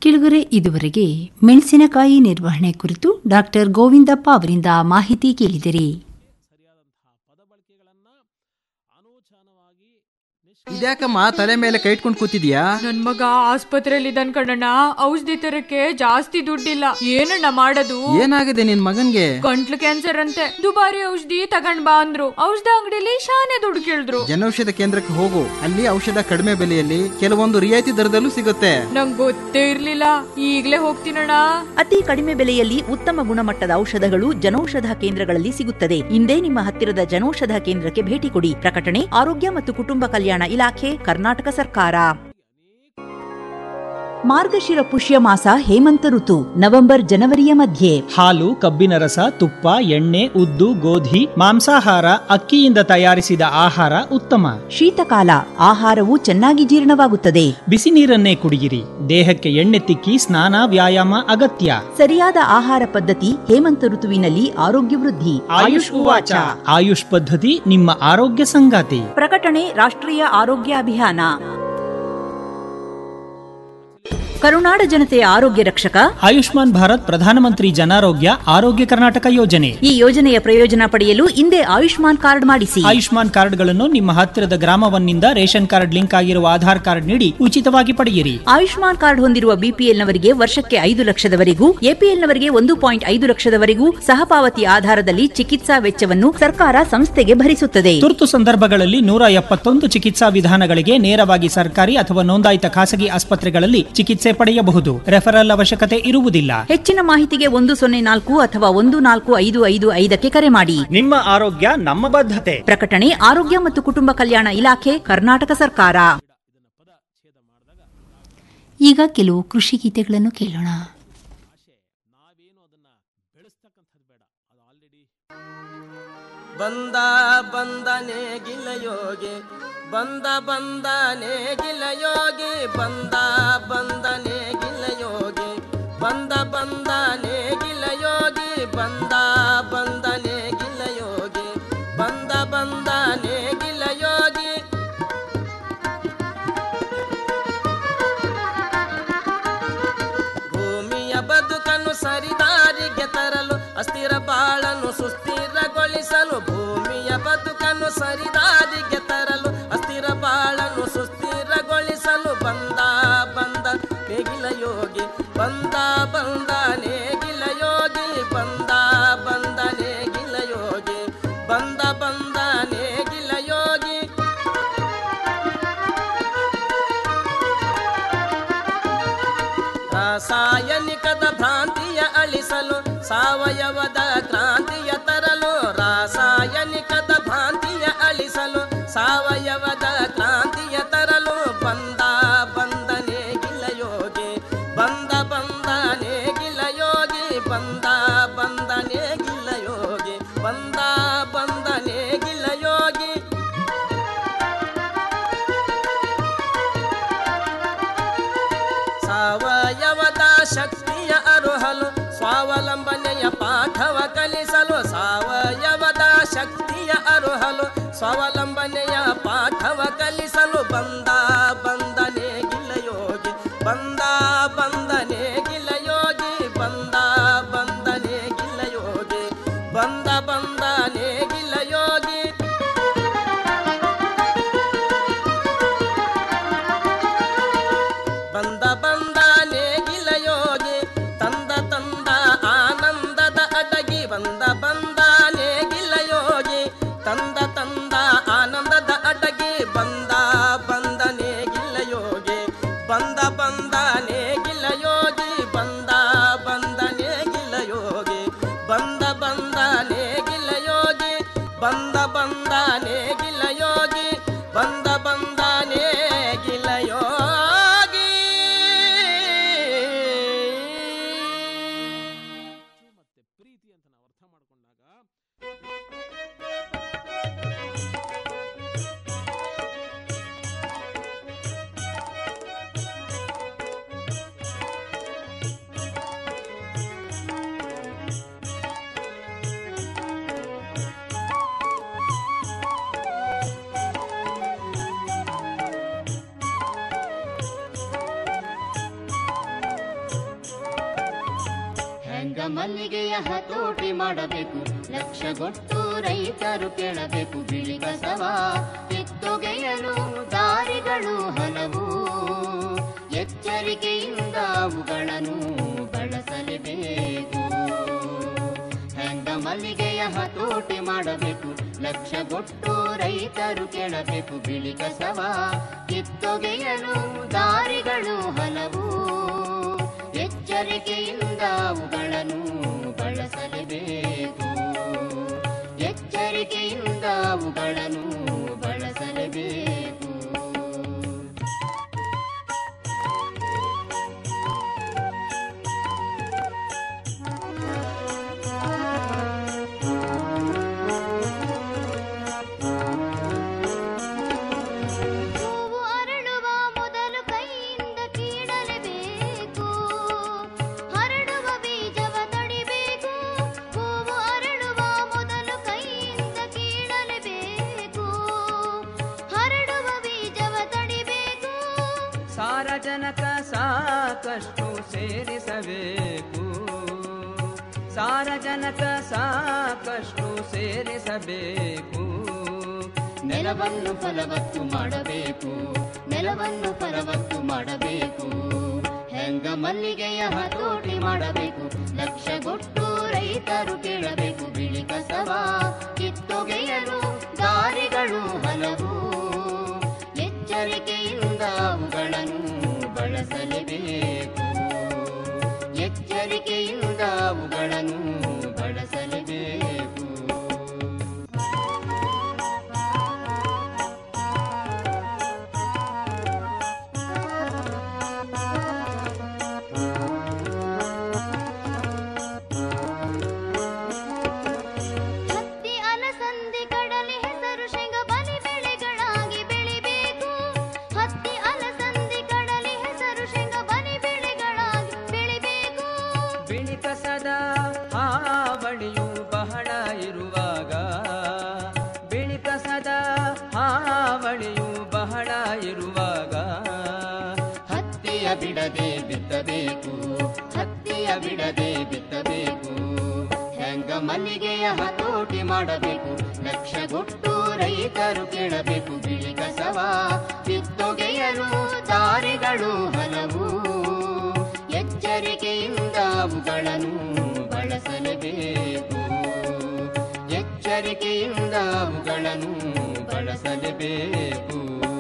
ಕೆಳಗರೆ ಇದುವರೆಗೆ ಮೆಣಸಿನಕಾಯಿ ನಿರ್ವಹಣೆ ಕುರಿತು ಡಾಕ್ಟರ್ ಗೋವಿಂದಪ್ಪ ಅವರಿಂದ ಮಾಹಿತಿ ಕೇಳಿದಿರಿ ಇದ್ಯಾಕಮ್ಮ ತಲೆ ಮೇಲೆ ಕೈ ಇಟ್ಕೊಂಡು ಕೂತಿದ್ಯಾ ನನ್ ಮಗ ಆಸ್ಪತ್ರೆಯಲ್ಲಿ ಇದ್ದಾನ್ ಕಣಣ್ಣ ಔಷಧಿ ತರಕ್ಕೆ ಜಾಸ್ತಿ ದುಡ್ಡಿಲ್ಲ ಏನಣ್ಣ ಮಾಡೋದು ಏನಾಗಿದೆ ನಿನ್ ಮಗನ್ಗೆ ಗಂಟ್ಲು ಕ್ಯಾನ್ಸರ್ ಅಂತೆ ದುಬಾರಿ ಔಷಧಿ ತಗೊಂಡ್ ಬಾ ಅಂದ್ರು ಔಷಧ ಅಂಗಡಿಲಿ ಶಾನೆ ದುಡ್ಡು ಕೇಳಿದ್ರು ಜನೌಷಧ ಕೇಂದ್ರಕ್ಕೆ ಹೋಗು ಅಲ್ಲಿ ಔಷಧ ಕಡಿಮೆ ಬೆಲೆಯಲ್ಲಿ ಕೆಲವೊಂದು ರಿಯಾಯಿತಿ ದರದಲ್ಲೂ ಸಿಗುತ್ತೆ ನಂಗ್ ಗೊತ್ತೇ ಇರ್ಲಿಲ್ಲ ಈಗ್ಲೇ ಹೋಗ್ತೀನಣ್ಣ ಅತಿ ಕಡಿಮೆ ಬೆಲೆಯಲ್ಲಿ ಉತ್ತಮ ಗುಣಮಟ್ಟದ ಔಷಧಗಳು ಜನೌಷಧ ಕೇಂದ್ರಗಳಲ್ಲಿ ಸಿಗುತ್ತದೆ ಇಂದೇ ನಿಮ್ಮ ಹತ್ತಿರದ ಜನೌಷಧ ಕೇಂದ್ರಕ್ಕೆ ಭೇಟಿ ಕೊಡಿ ಪ್ರಕಟಣೆ ಆರೋಗ್ಯ ಮತ್ತು ಕುಟುಂಬ ಕಲ್ಯಾಣ ಇಲಾಖೆ ಕರ್ನಾಟಕ ಸರ್ಕಾರ ಮಾರ್ಗಶಿರ ಪುಷ್ಯ ಮಾಸ ಹೇಮಂತ ಋತು ನವೆಂಬರ್ ಜನವರಿಯ ಮಧ್ಯೆ ಹಾಲು ಕಬ್ಬಿನ ರಸ ತುಪ್ಪ ಎಣ್ಣೆ ಉದ್ದು ಗೋಧಿ ಮಾಂಸಾಹಾರ ಅಕ್ಕಿಯಿಂದ ತಯಾರಿಸಿದ ಆಹಾರ ಉತ್ತಮ ಶೀತಕಾಲ ಆಹಾರವು ಚೆನ್ನಾಗಿ ಜೀರ್ಣವಾಗುತ್ತದೆ ಬಿಸಿ ನೀರನ್ನೇ ಕುಡಿಯಿರಿ ದೇಹಕ್ಕೆ ಎಣ್ಣೆ ತಿಕ್ಕಿ ಸ್ನಾನ ವ್ಯಾಯಾಮ ಅಗತ್ಯ ಸರಿಯಾದ ಆಹಾರ ಪದ್ಧತಿ ಹೇಮಂತ ಋತುವಿನಲ್ಲಿ ಆರೋಗ್ಯ ವೃದ್ಧಿ ಆಯುಷ್ ಉವಾಚ ಆಯುಷ್ ಪದ್ಧತಿ ನಿಮ್ಮ ಆರೋಗ್ಯ ಸಂಗಾತಿ ಪ್ರಕಟಣೆ ರಾಷ್ಟ್ರೀಯ ಆರೋಗ್ಯ ಅಭಿಯಾನ ಕರುನಾಡ ಜನತೆಯ ಆರೋಗ್ಯ ರಕ್ಷಕ ಆಯುಷ್ಮಾನ್ ಭಾರತ್ ಪ್ರಧಾನಮಂತ್ರಿ ಜನಾರೋಗ್ಯ ಆರೋಗ್ಯ ಕರ್ನಾಟಕ ಯೋಜನೆ ಈ ಯೋಜನೆಯ ಪ್ರಯೋಜನ ಪಡೆಯಲು ಹಿಂದೆ ಆಯುಷ್ಮಾನ್ ಕಾರ್ಡ್ ಮಾಡಿಸಿ ಆಯುಷ್ಮಾನ್ ಕಾರ್ಡ್ಗಳನ್ನು ನಿಮ್ಮ ಹತ್ತಿರದ ಗ್ರಾಮವನ್ನಿಂದ ರೇಷನ್ ಕಾರ್ಡ್ ಲಿಂಕ್ ಆಗಿರುವ ಆಧಾರ್ ಕಾರ್ಡ್ ನೀಡಿ ಉಚಿತವಾಗಿ ಪಡೆಯಿರಿ ಆಯುಷ್ಮಾನ್ ಕಾರ್ಡ್ ಹೊಂದಿರುವ ಬಿಪಿಎಲ್ನವರಿಗೆ ವರ್ಷಕ್ಕೆ ಐದು ಲಕ್ಷದವರೆಗೂ ಎಪಿಎಲ್ನವರಿಗೆ ಒಂದು ಪಾಯಿಂಟ್ ಐದು ಲಕ್ಷದವರೆಗೂ ಸಹಪಾವತಿ ಆಧಾರದಲ್ಲಿ ಚಿಕಿತ್ಸಾ ವೆಚ್ಚವನ್ನು ಸರ್ಕಾರ ಸಂಸ್ಥೆಗೆ ಭರಿಸುತ್ತದೆ ತುರ್ತು ಸಂದರ್ಭಗಳಲ್ಲಿ ನೂರ ಎಪ್ಪತ್ತೊಂದು ಚಿಕಿತ್ಸಾ ವಿಧಾನಗಳಿಗೆ ನೇರವಾಗಿ ಸರ್ಕಾರಿ ಅಥವಾ ನೋಂದಾಯಿತ ಖಾಸಗಿ ಆಸ್ಪತ್ರೆಗಳಲ್ಲಿ ಚಿಕಿತ್ಸೆ ಪಡೆಯಬಹುದು ರೆಫರಲ್ ಅವಶ್ಯಕತೆ ಇರುವುದಿಲ್ಲ ಹೆಚ್ಚಿನ ಮಾಹಿತಿಗೆ ಒಂದು ಸೊನ್ನೆ ನಾಲ್ಕು ಅಥವಾ ಒಂದು ನಾಲ್ಕು ಐದು ಐದು ಐದಕ್ಕೆ ಕರೆ ಮಾಡಿ ನಿಮ್ಮ ಆರೋಗ್ಯ ನಮ್ಮ ಬದ್ಧತೆ ಪ್ರಕಟಣೆ ಆರೋಗ್ಯ ಮತ್ತು ಕುಟುಂಬ ಕಲ್ಯಾಣ ಇಲಾಖೆ ಕರ್ನಾಟಕ ಸರ್ಕಾರ ಈಗ ಕೆಲವು ಕೃಷಿ ಗೀತೆಗಳನ್ನು ಕೇಳೋಣ ಬಂದ ಬಂದನೆ ಗಿಲಯೋಗಿ ಬಂದ ಬಂದನೆ ಗಿಲಯೋಗಿ ಬಂದ ಬಂದನೆ ಗಿಲಯೋಗಿ ಬಂದ ಬಂದನೆ ಗಿಲಯೋಗಿ ಬಂದ ಬಂದನೆ ಗಿಲಯೋಗಿ ಬಂದ ಬಂದನೆ ಗಿಲಯೋಗಿ ಭೂಮಿಯ ಬದುಕನ್ನು ಸರಿದಾರಿಗೆ ತರಲು ಅಸ್ಥಿರ ಬಾಳನ್ನು ಸುಸ್ಥಿರಗೊಳಿಸಲು ಭೂಮಿಯ ಬದುಕನ್ನು ಸರಿದಾರಿಗೆ ತರಲು ಅಸ್ಥಿರ ಬಾಳನ್ನು ಸುಸ್ಥಿರಗೊಳಿಸಲು ಬಂದ ಬಂದ ನೇಗಿಲ ಯೋಗಿ ಬಂದ ಬಂದ ನೇಗಿಲ ಯೋಗಿ ಬಂದ ಬಂದ ನೇಗಿಲ ಯೋಗಿ ಬಂದ ಬಂದ ನೇಗಿಲ ಯೋಗಿ ರಾಸಾಯನಿಕದ ಭ್ರಾಂತಿಯ ಅಳಿಸಲು ಸಾವಯವದ ಕ್ರಾಂತಿಯ ತರಲು ರಾಸಾಯನಿಕದ ಭ್ರಾಂತಿಯ ಅಳಿಸಲು ಸಾವಯವದ ಕ್ರಾಂತಿಯ ತರಲು ಬಂದ ಬಂದನೆ ಗಿಲಯೋಗಿ ಬಂದ ಬಂದನೆ ಗಿಲಯೋಗಿ ಬಂದ ಬಂದನೆ ಗಿಲಯೋಗಿ ಬಂದ ಬಂದನೆ ಗಿಲಯೋಗಿ ಸಾವಯವದ ಶಕ್ತಿಯ ಅರುಹಲು ಸ್ವಾವಲಂಬನೆಯ ಪಾಠವ ಕಲಿಸಲು ಸಾವಯವದ ಶಕ್ತಿಯ ಅರುಹಲು ಸ್ವಾವಲಂಬನೆಯ ಪಾಠವ ಕಲಿಸಲು ಬಂದ ಬಂದನೆ ಗಿಲಯೋಗಿ ಬಂದ ಬಂದನೆ ಗಿಲಯೋಗಿ ಬಂದ ಬಂದನೆ ಗಿಲಯೋಗಿ ಬಂದ ಬಂದನೆ ಗಿಲಯೋಗಿ ಬಂದ ಬಂದ ನೇಗಿಲ ಯೋಗಿ ತಂದ ತಂದ ಆನಂದದ ಅಡಗಿ ಬಂದ ಬಂದ ನೇಗಿಲ ಯೋಗಿ ತಂದ ತಂದ ಆನಂದದ ಅಡಗಿ ಬಂದ ಬಂದ ನೇಗಿಲ ಯೋಗಿ ಬಂದ ಬಂದ ನೇಗಿಲ ಯೋಗಿ ಬಂದ ಬಂದ ನೇಗಿಲ ಯೋಗಿ ಬಂದ ಬಂದ ನೇಗಿಲ ಯೋಗಿ ಬಂದ ಬಂದ ನೇಗಿಲ ಯೋಗಿ ಬಂದ ಬಂದ ನೇಗಿಲ ಯೋಗಿ ಮಲ್ಲಿಗೆಯ ಹತೋಟಿ ಮಾಡಬೇಕು ಲಕ್ಷಗೊಟ್ಟು ರೈತರು ಕೇಳಬೇಕು ಬಿಳಿ ಕಸವ ಕಿತ್ತೊಗೆಯಲು ದಾರಿಗಳು ಹಲವು ಎಚ್ಚರಿಕೆಯಿಂದ ಅವುಗಳನ್ನು ಬಳಸಲೇಬೇಕು ಹೆಂಗ ಮಲ್ಲಿಗೆಯ ಹತೋಟಿ ಮಾಡಬೇಕು ಲಕ್ಷಗೊಟ್ಟು ರೈತರು ಕೇಳಬೇಕು ಬಿಳಿ ಕಸವ ಕಿತ್ತೊಗೆಯಲು ದಾರಿಗಳು ಹಲವು ಎಚ್ಚರಿಕೆಯಿಂದ ಅವುಗಳನ್ನು ಬಳಸಲೇಬೇಕು ಎಚ್ಚರಿಕೆಯಿಂದ ಅವುಗಳನ್ನು ಬಳಸಲೇಬೇಕು ಹೂವು ಅರಳುವ ಮೊದಲು ಕೈಯಿಂದ ಕೀಳಲೇಬೇಕು ಹರಡುವ ಬೀಜವ ತಡಿಬೇಕು ಹೂವು ಅರಳುವ ಮೊದಲು ಕೈಯಿಂದ ಕೀಳಲೇಬೇಕು ಹರಡುವ ಬೀಜವ ತಡಿಬೇಕು ಸಾರಜನಕ ಸಾಕಷ್ಟು ಸೇರಿಸಬೇಕು ಸಾರಜನಕ ಸಾಕಷ್ಟು ಸೇರಿಸಬೇಕು ನೆಲವನ್ನು ಫಲವತ್ತು ಮಾಡಬೇಕು ನೆಲವನ್ನು ಫಲವತ್ತು ಮಾಡಬೇಕು ಹೆಂಗ ಮಲ್ಲಿಗೆಯ ಹತೋಟಿ ಮಾಡಬೇಕು ಲಕ್ಷಗೊಟ್ಟು ರೈತರು ಕೇಳಬೇಕು ಬಿಳಿ ಕಸವ ಕಿತ್ತೊಗೆಯಲು ದಾರಿಗಳು ಹಲವು ಎಚ್ಚರಿಕೆಯಿಂದ ಅವುಗಳನ್ನು ಬಳಸಲೇಬೇಕು ಎಚ್ಚರಿಕೆಯಿಂದ ಅವುಗಳನ್ನು ಬಳಸಲೇಬೇಕು ಹತ್ತಿ ಅಲಸಂದಿ ಕಡಲೆ ಹೆಸರು ಶೇಂಗ ಬಲಿ ಬೆಳೆಗಳಾಗಿ ಬೆಳಿಬೇಕು ಹತ್ತಿ ಅಲಸಂದಿ ಕಡಲೆ ಹೆಸರು ಶೇಂಗ ಬಲಿ ಬೆಳೆಗಳಾಗಿ ಬೆಳಿಬೇಕು ಬಿಳಿ ಕಸದ ಹಾವಳಿಯು ಬಹಳ ಇರುವಾಗ ಬಿಳಿ ಕಸದ ಹಾವಳಿಯು ಬಹಳ ಇರುವಾಗ ಹತ್ತಿಯ ಬಿಡದೆ ಬಿತ್ತಬೇಕು ಹತ್ತಿಯ ಬಿಡದೆ ಬಿತ್ತಬೇಕು ಹೆಂಗ ಮಲ್ಲಿಗೆಯ ಹತೋಟಿ ಮಾಡಬೇಕು ಲಕ್ಷಗೊಟ್ಟು ರೈತರು ಕೇಳಬೇಕು ಬಿಳಿ ಕಸವ ಕಿತ್ತೊಗೆಯಲು ದಾರಿಗಳು ಹಲವು ಎಚ್ಚರಿಕೆಯಿಂದ ಅವುಗಳನ್ನು ಬಳಸಲೇಬೇಕು ಎಚ್ಚರಿಕೆಯಿಂದ ಅವುಗಳನ್ನು ಬಳಸಲೇಬೇಕು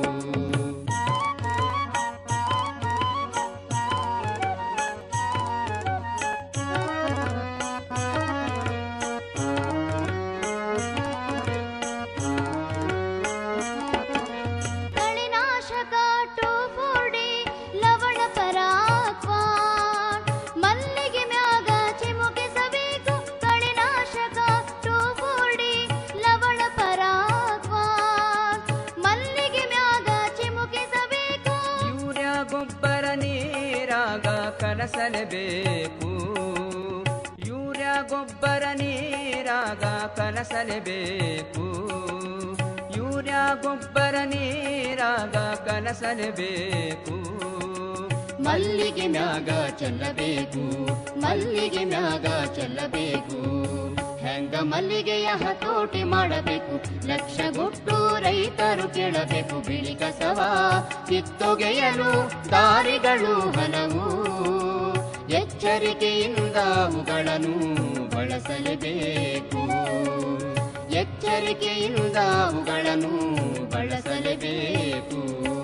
ಕಳೆನಾಶಕ ಟೋಫೋಡಿ ಲವಣ ಪರಾಕ್ವಾನ್ ಮಲ್ಲಿಗೆ ಮ್ಯಾಗ ಚಿಮುಕಿಸಬೇಕು ಕಳೆನಾಶಕ ಟೋಫೋಡಿ ಲವಣ ಪರಾಕ್ವಾನ್ ಮಲ್ಲಿಗೆ ಮ್ಯಾಗ ಚಿಮುಕಿಸಬೇಕು ಯೂರಿಯಾ ಗೊಬ್ಬರ ನೀರಾಗ ಕಲಸಲೇಬೇಕು ಯೂರಿಯಾ ಗೊಬ್ಬರ ನೀರಾಗ ಕಲಸಲೇಬೇಕು ಯೂರಿಯಾ ಗೊಬ್ಬರ ನೀರಾಗ ಕಲಸಲೇಬೇಕು ಮಲ್ಲಿಗೆ ಮ್ಯಾಗ ಚೆಲ್ಲಬೇಕು ಮಲ್ಲಿಗೆ ಮ್ಯಾಗ ಚೆಲ್ಲಬೇಕು ಹೆಂಗ ಮಲ್ಲಿಗೆಯ ಹತೋಟಿ ಮಾಡಬೇಕು ಲಕ್ಷಗೊಟ್ಟು ರೈತರು ಕೇಳಬೇಕು ಬಿಳಿ ಕಸವ ಕಿತ್ತೊಗೆಯಲು ದಾರಿಗಳು ಹಲವು ಎಚ್ಚರಿಕೆಯಿಂದ ಅವುಗಳನ್ನು ಬಳಸಲೇಬೇಕು ಎಚ್ಚರಿಕೆಯಿಂದ ಅವುಗಳನ್ನು ಬಳಸಲೇಬೇಕು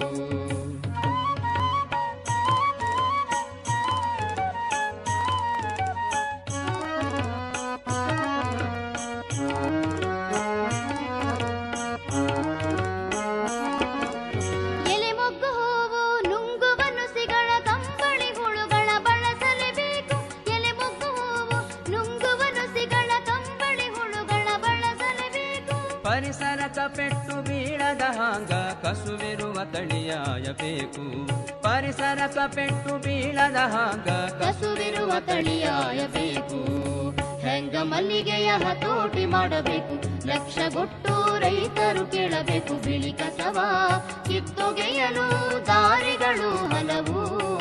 ಎಲೆ ಮೊಗ್ಗು ಹೂವು ನುಂಗುವ ನುಸಿಗಳ ಕಂಬಳಿ ಹುಳುಗಳ ಬಳಸಲೇಬೇಕು ಎಲೆ ಮೊಗ್ಗು ಹೂವು ನುಂಗುವ ನುಸಿಗಳ ಕಂಬಳಿ ಹುಳುಗಳ ಬಳಸಲೇಬೇಕು ಪರಿಸರಕ ಪೆಟ್ಟು ಬೀಳದ ಹಾಂಗ ಕಸುವಿರುವ ತಳಿಯಾಯಬೇಕು ಪರಿಸರಕ ಪೆಟ್ಟು ಬೀಳದ ಹಾಂಗ ಕಸುವಿರುವ ತಳಿಯಾಯಬೇಕು ಹೆಂಗ ಮಲ್ಲಿಗೆಯ ಹತೋಟಿ ಮಾಡಬೇಕು ಲಕ್ಷಗೊಟ್ಟು ರೈತರು ಕೇಳಬೇಕು ಬಿಳಿ ಕಸವ ಕಿತ್ತು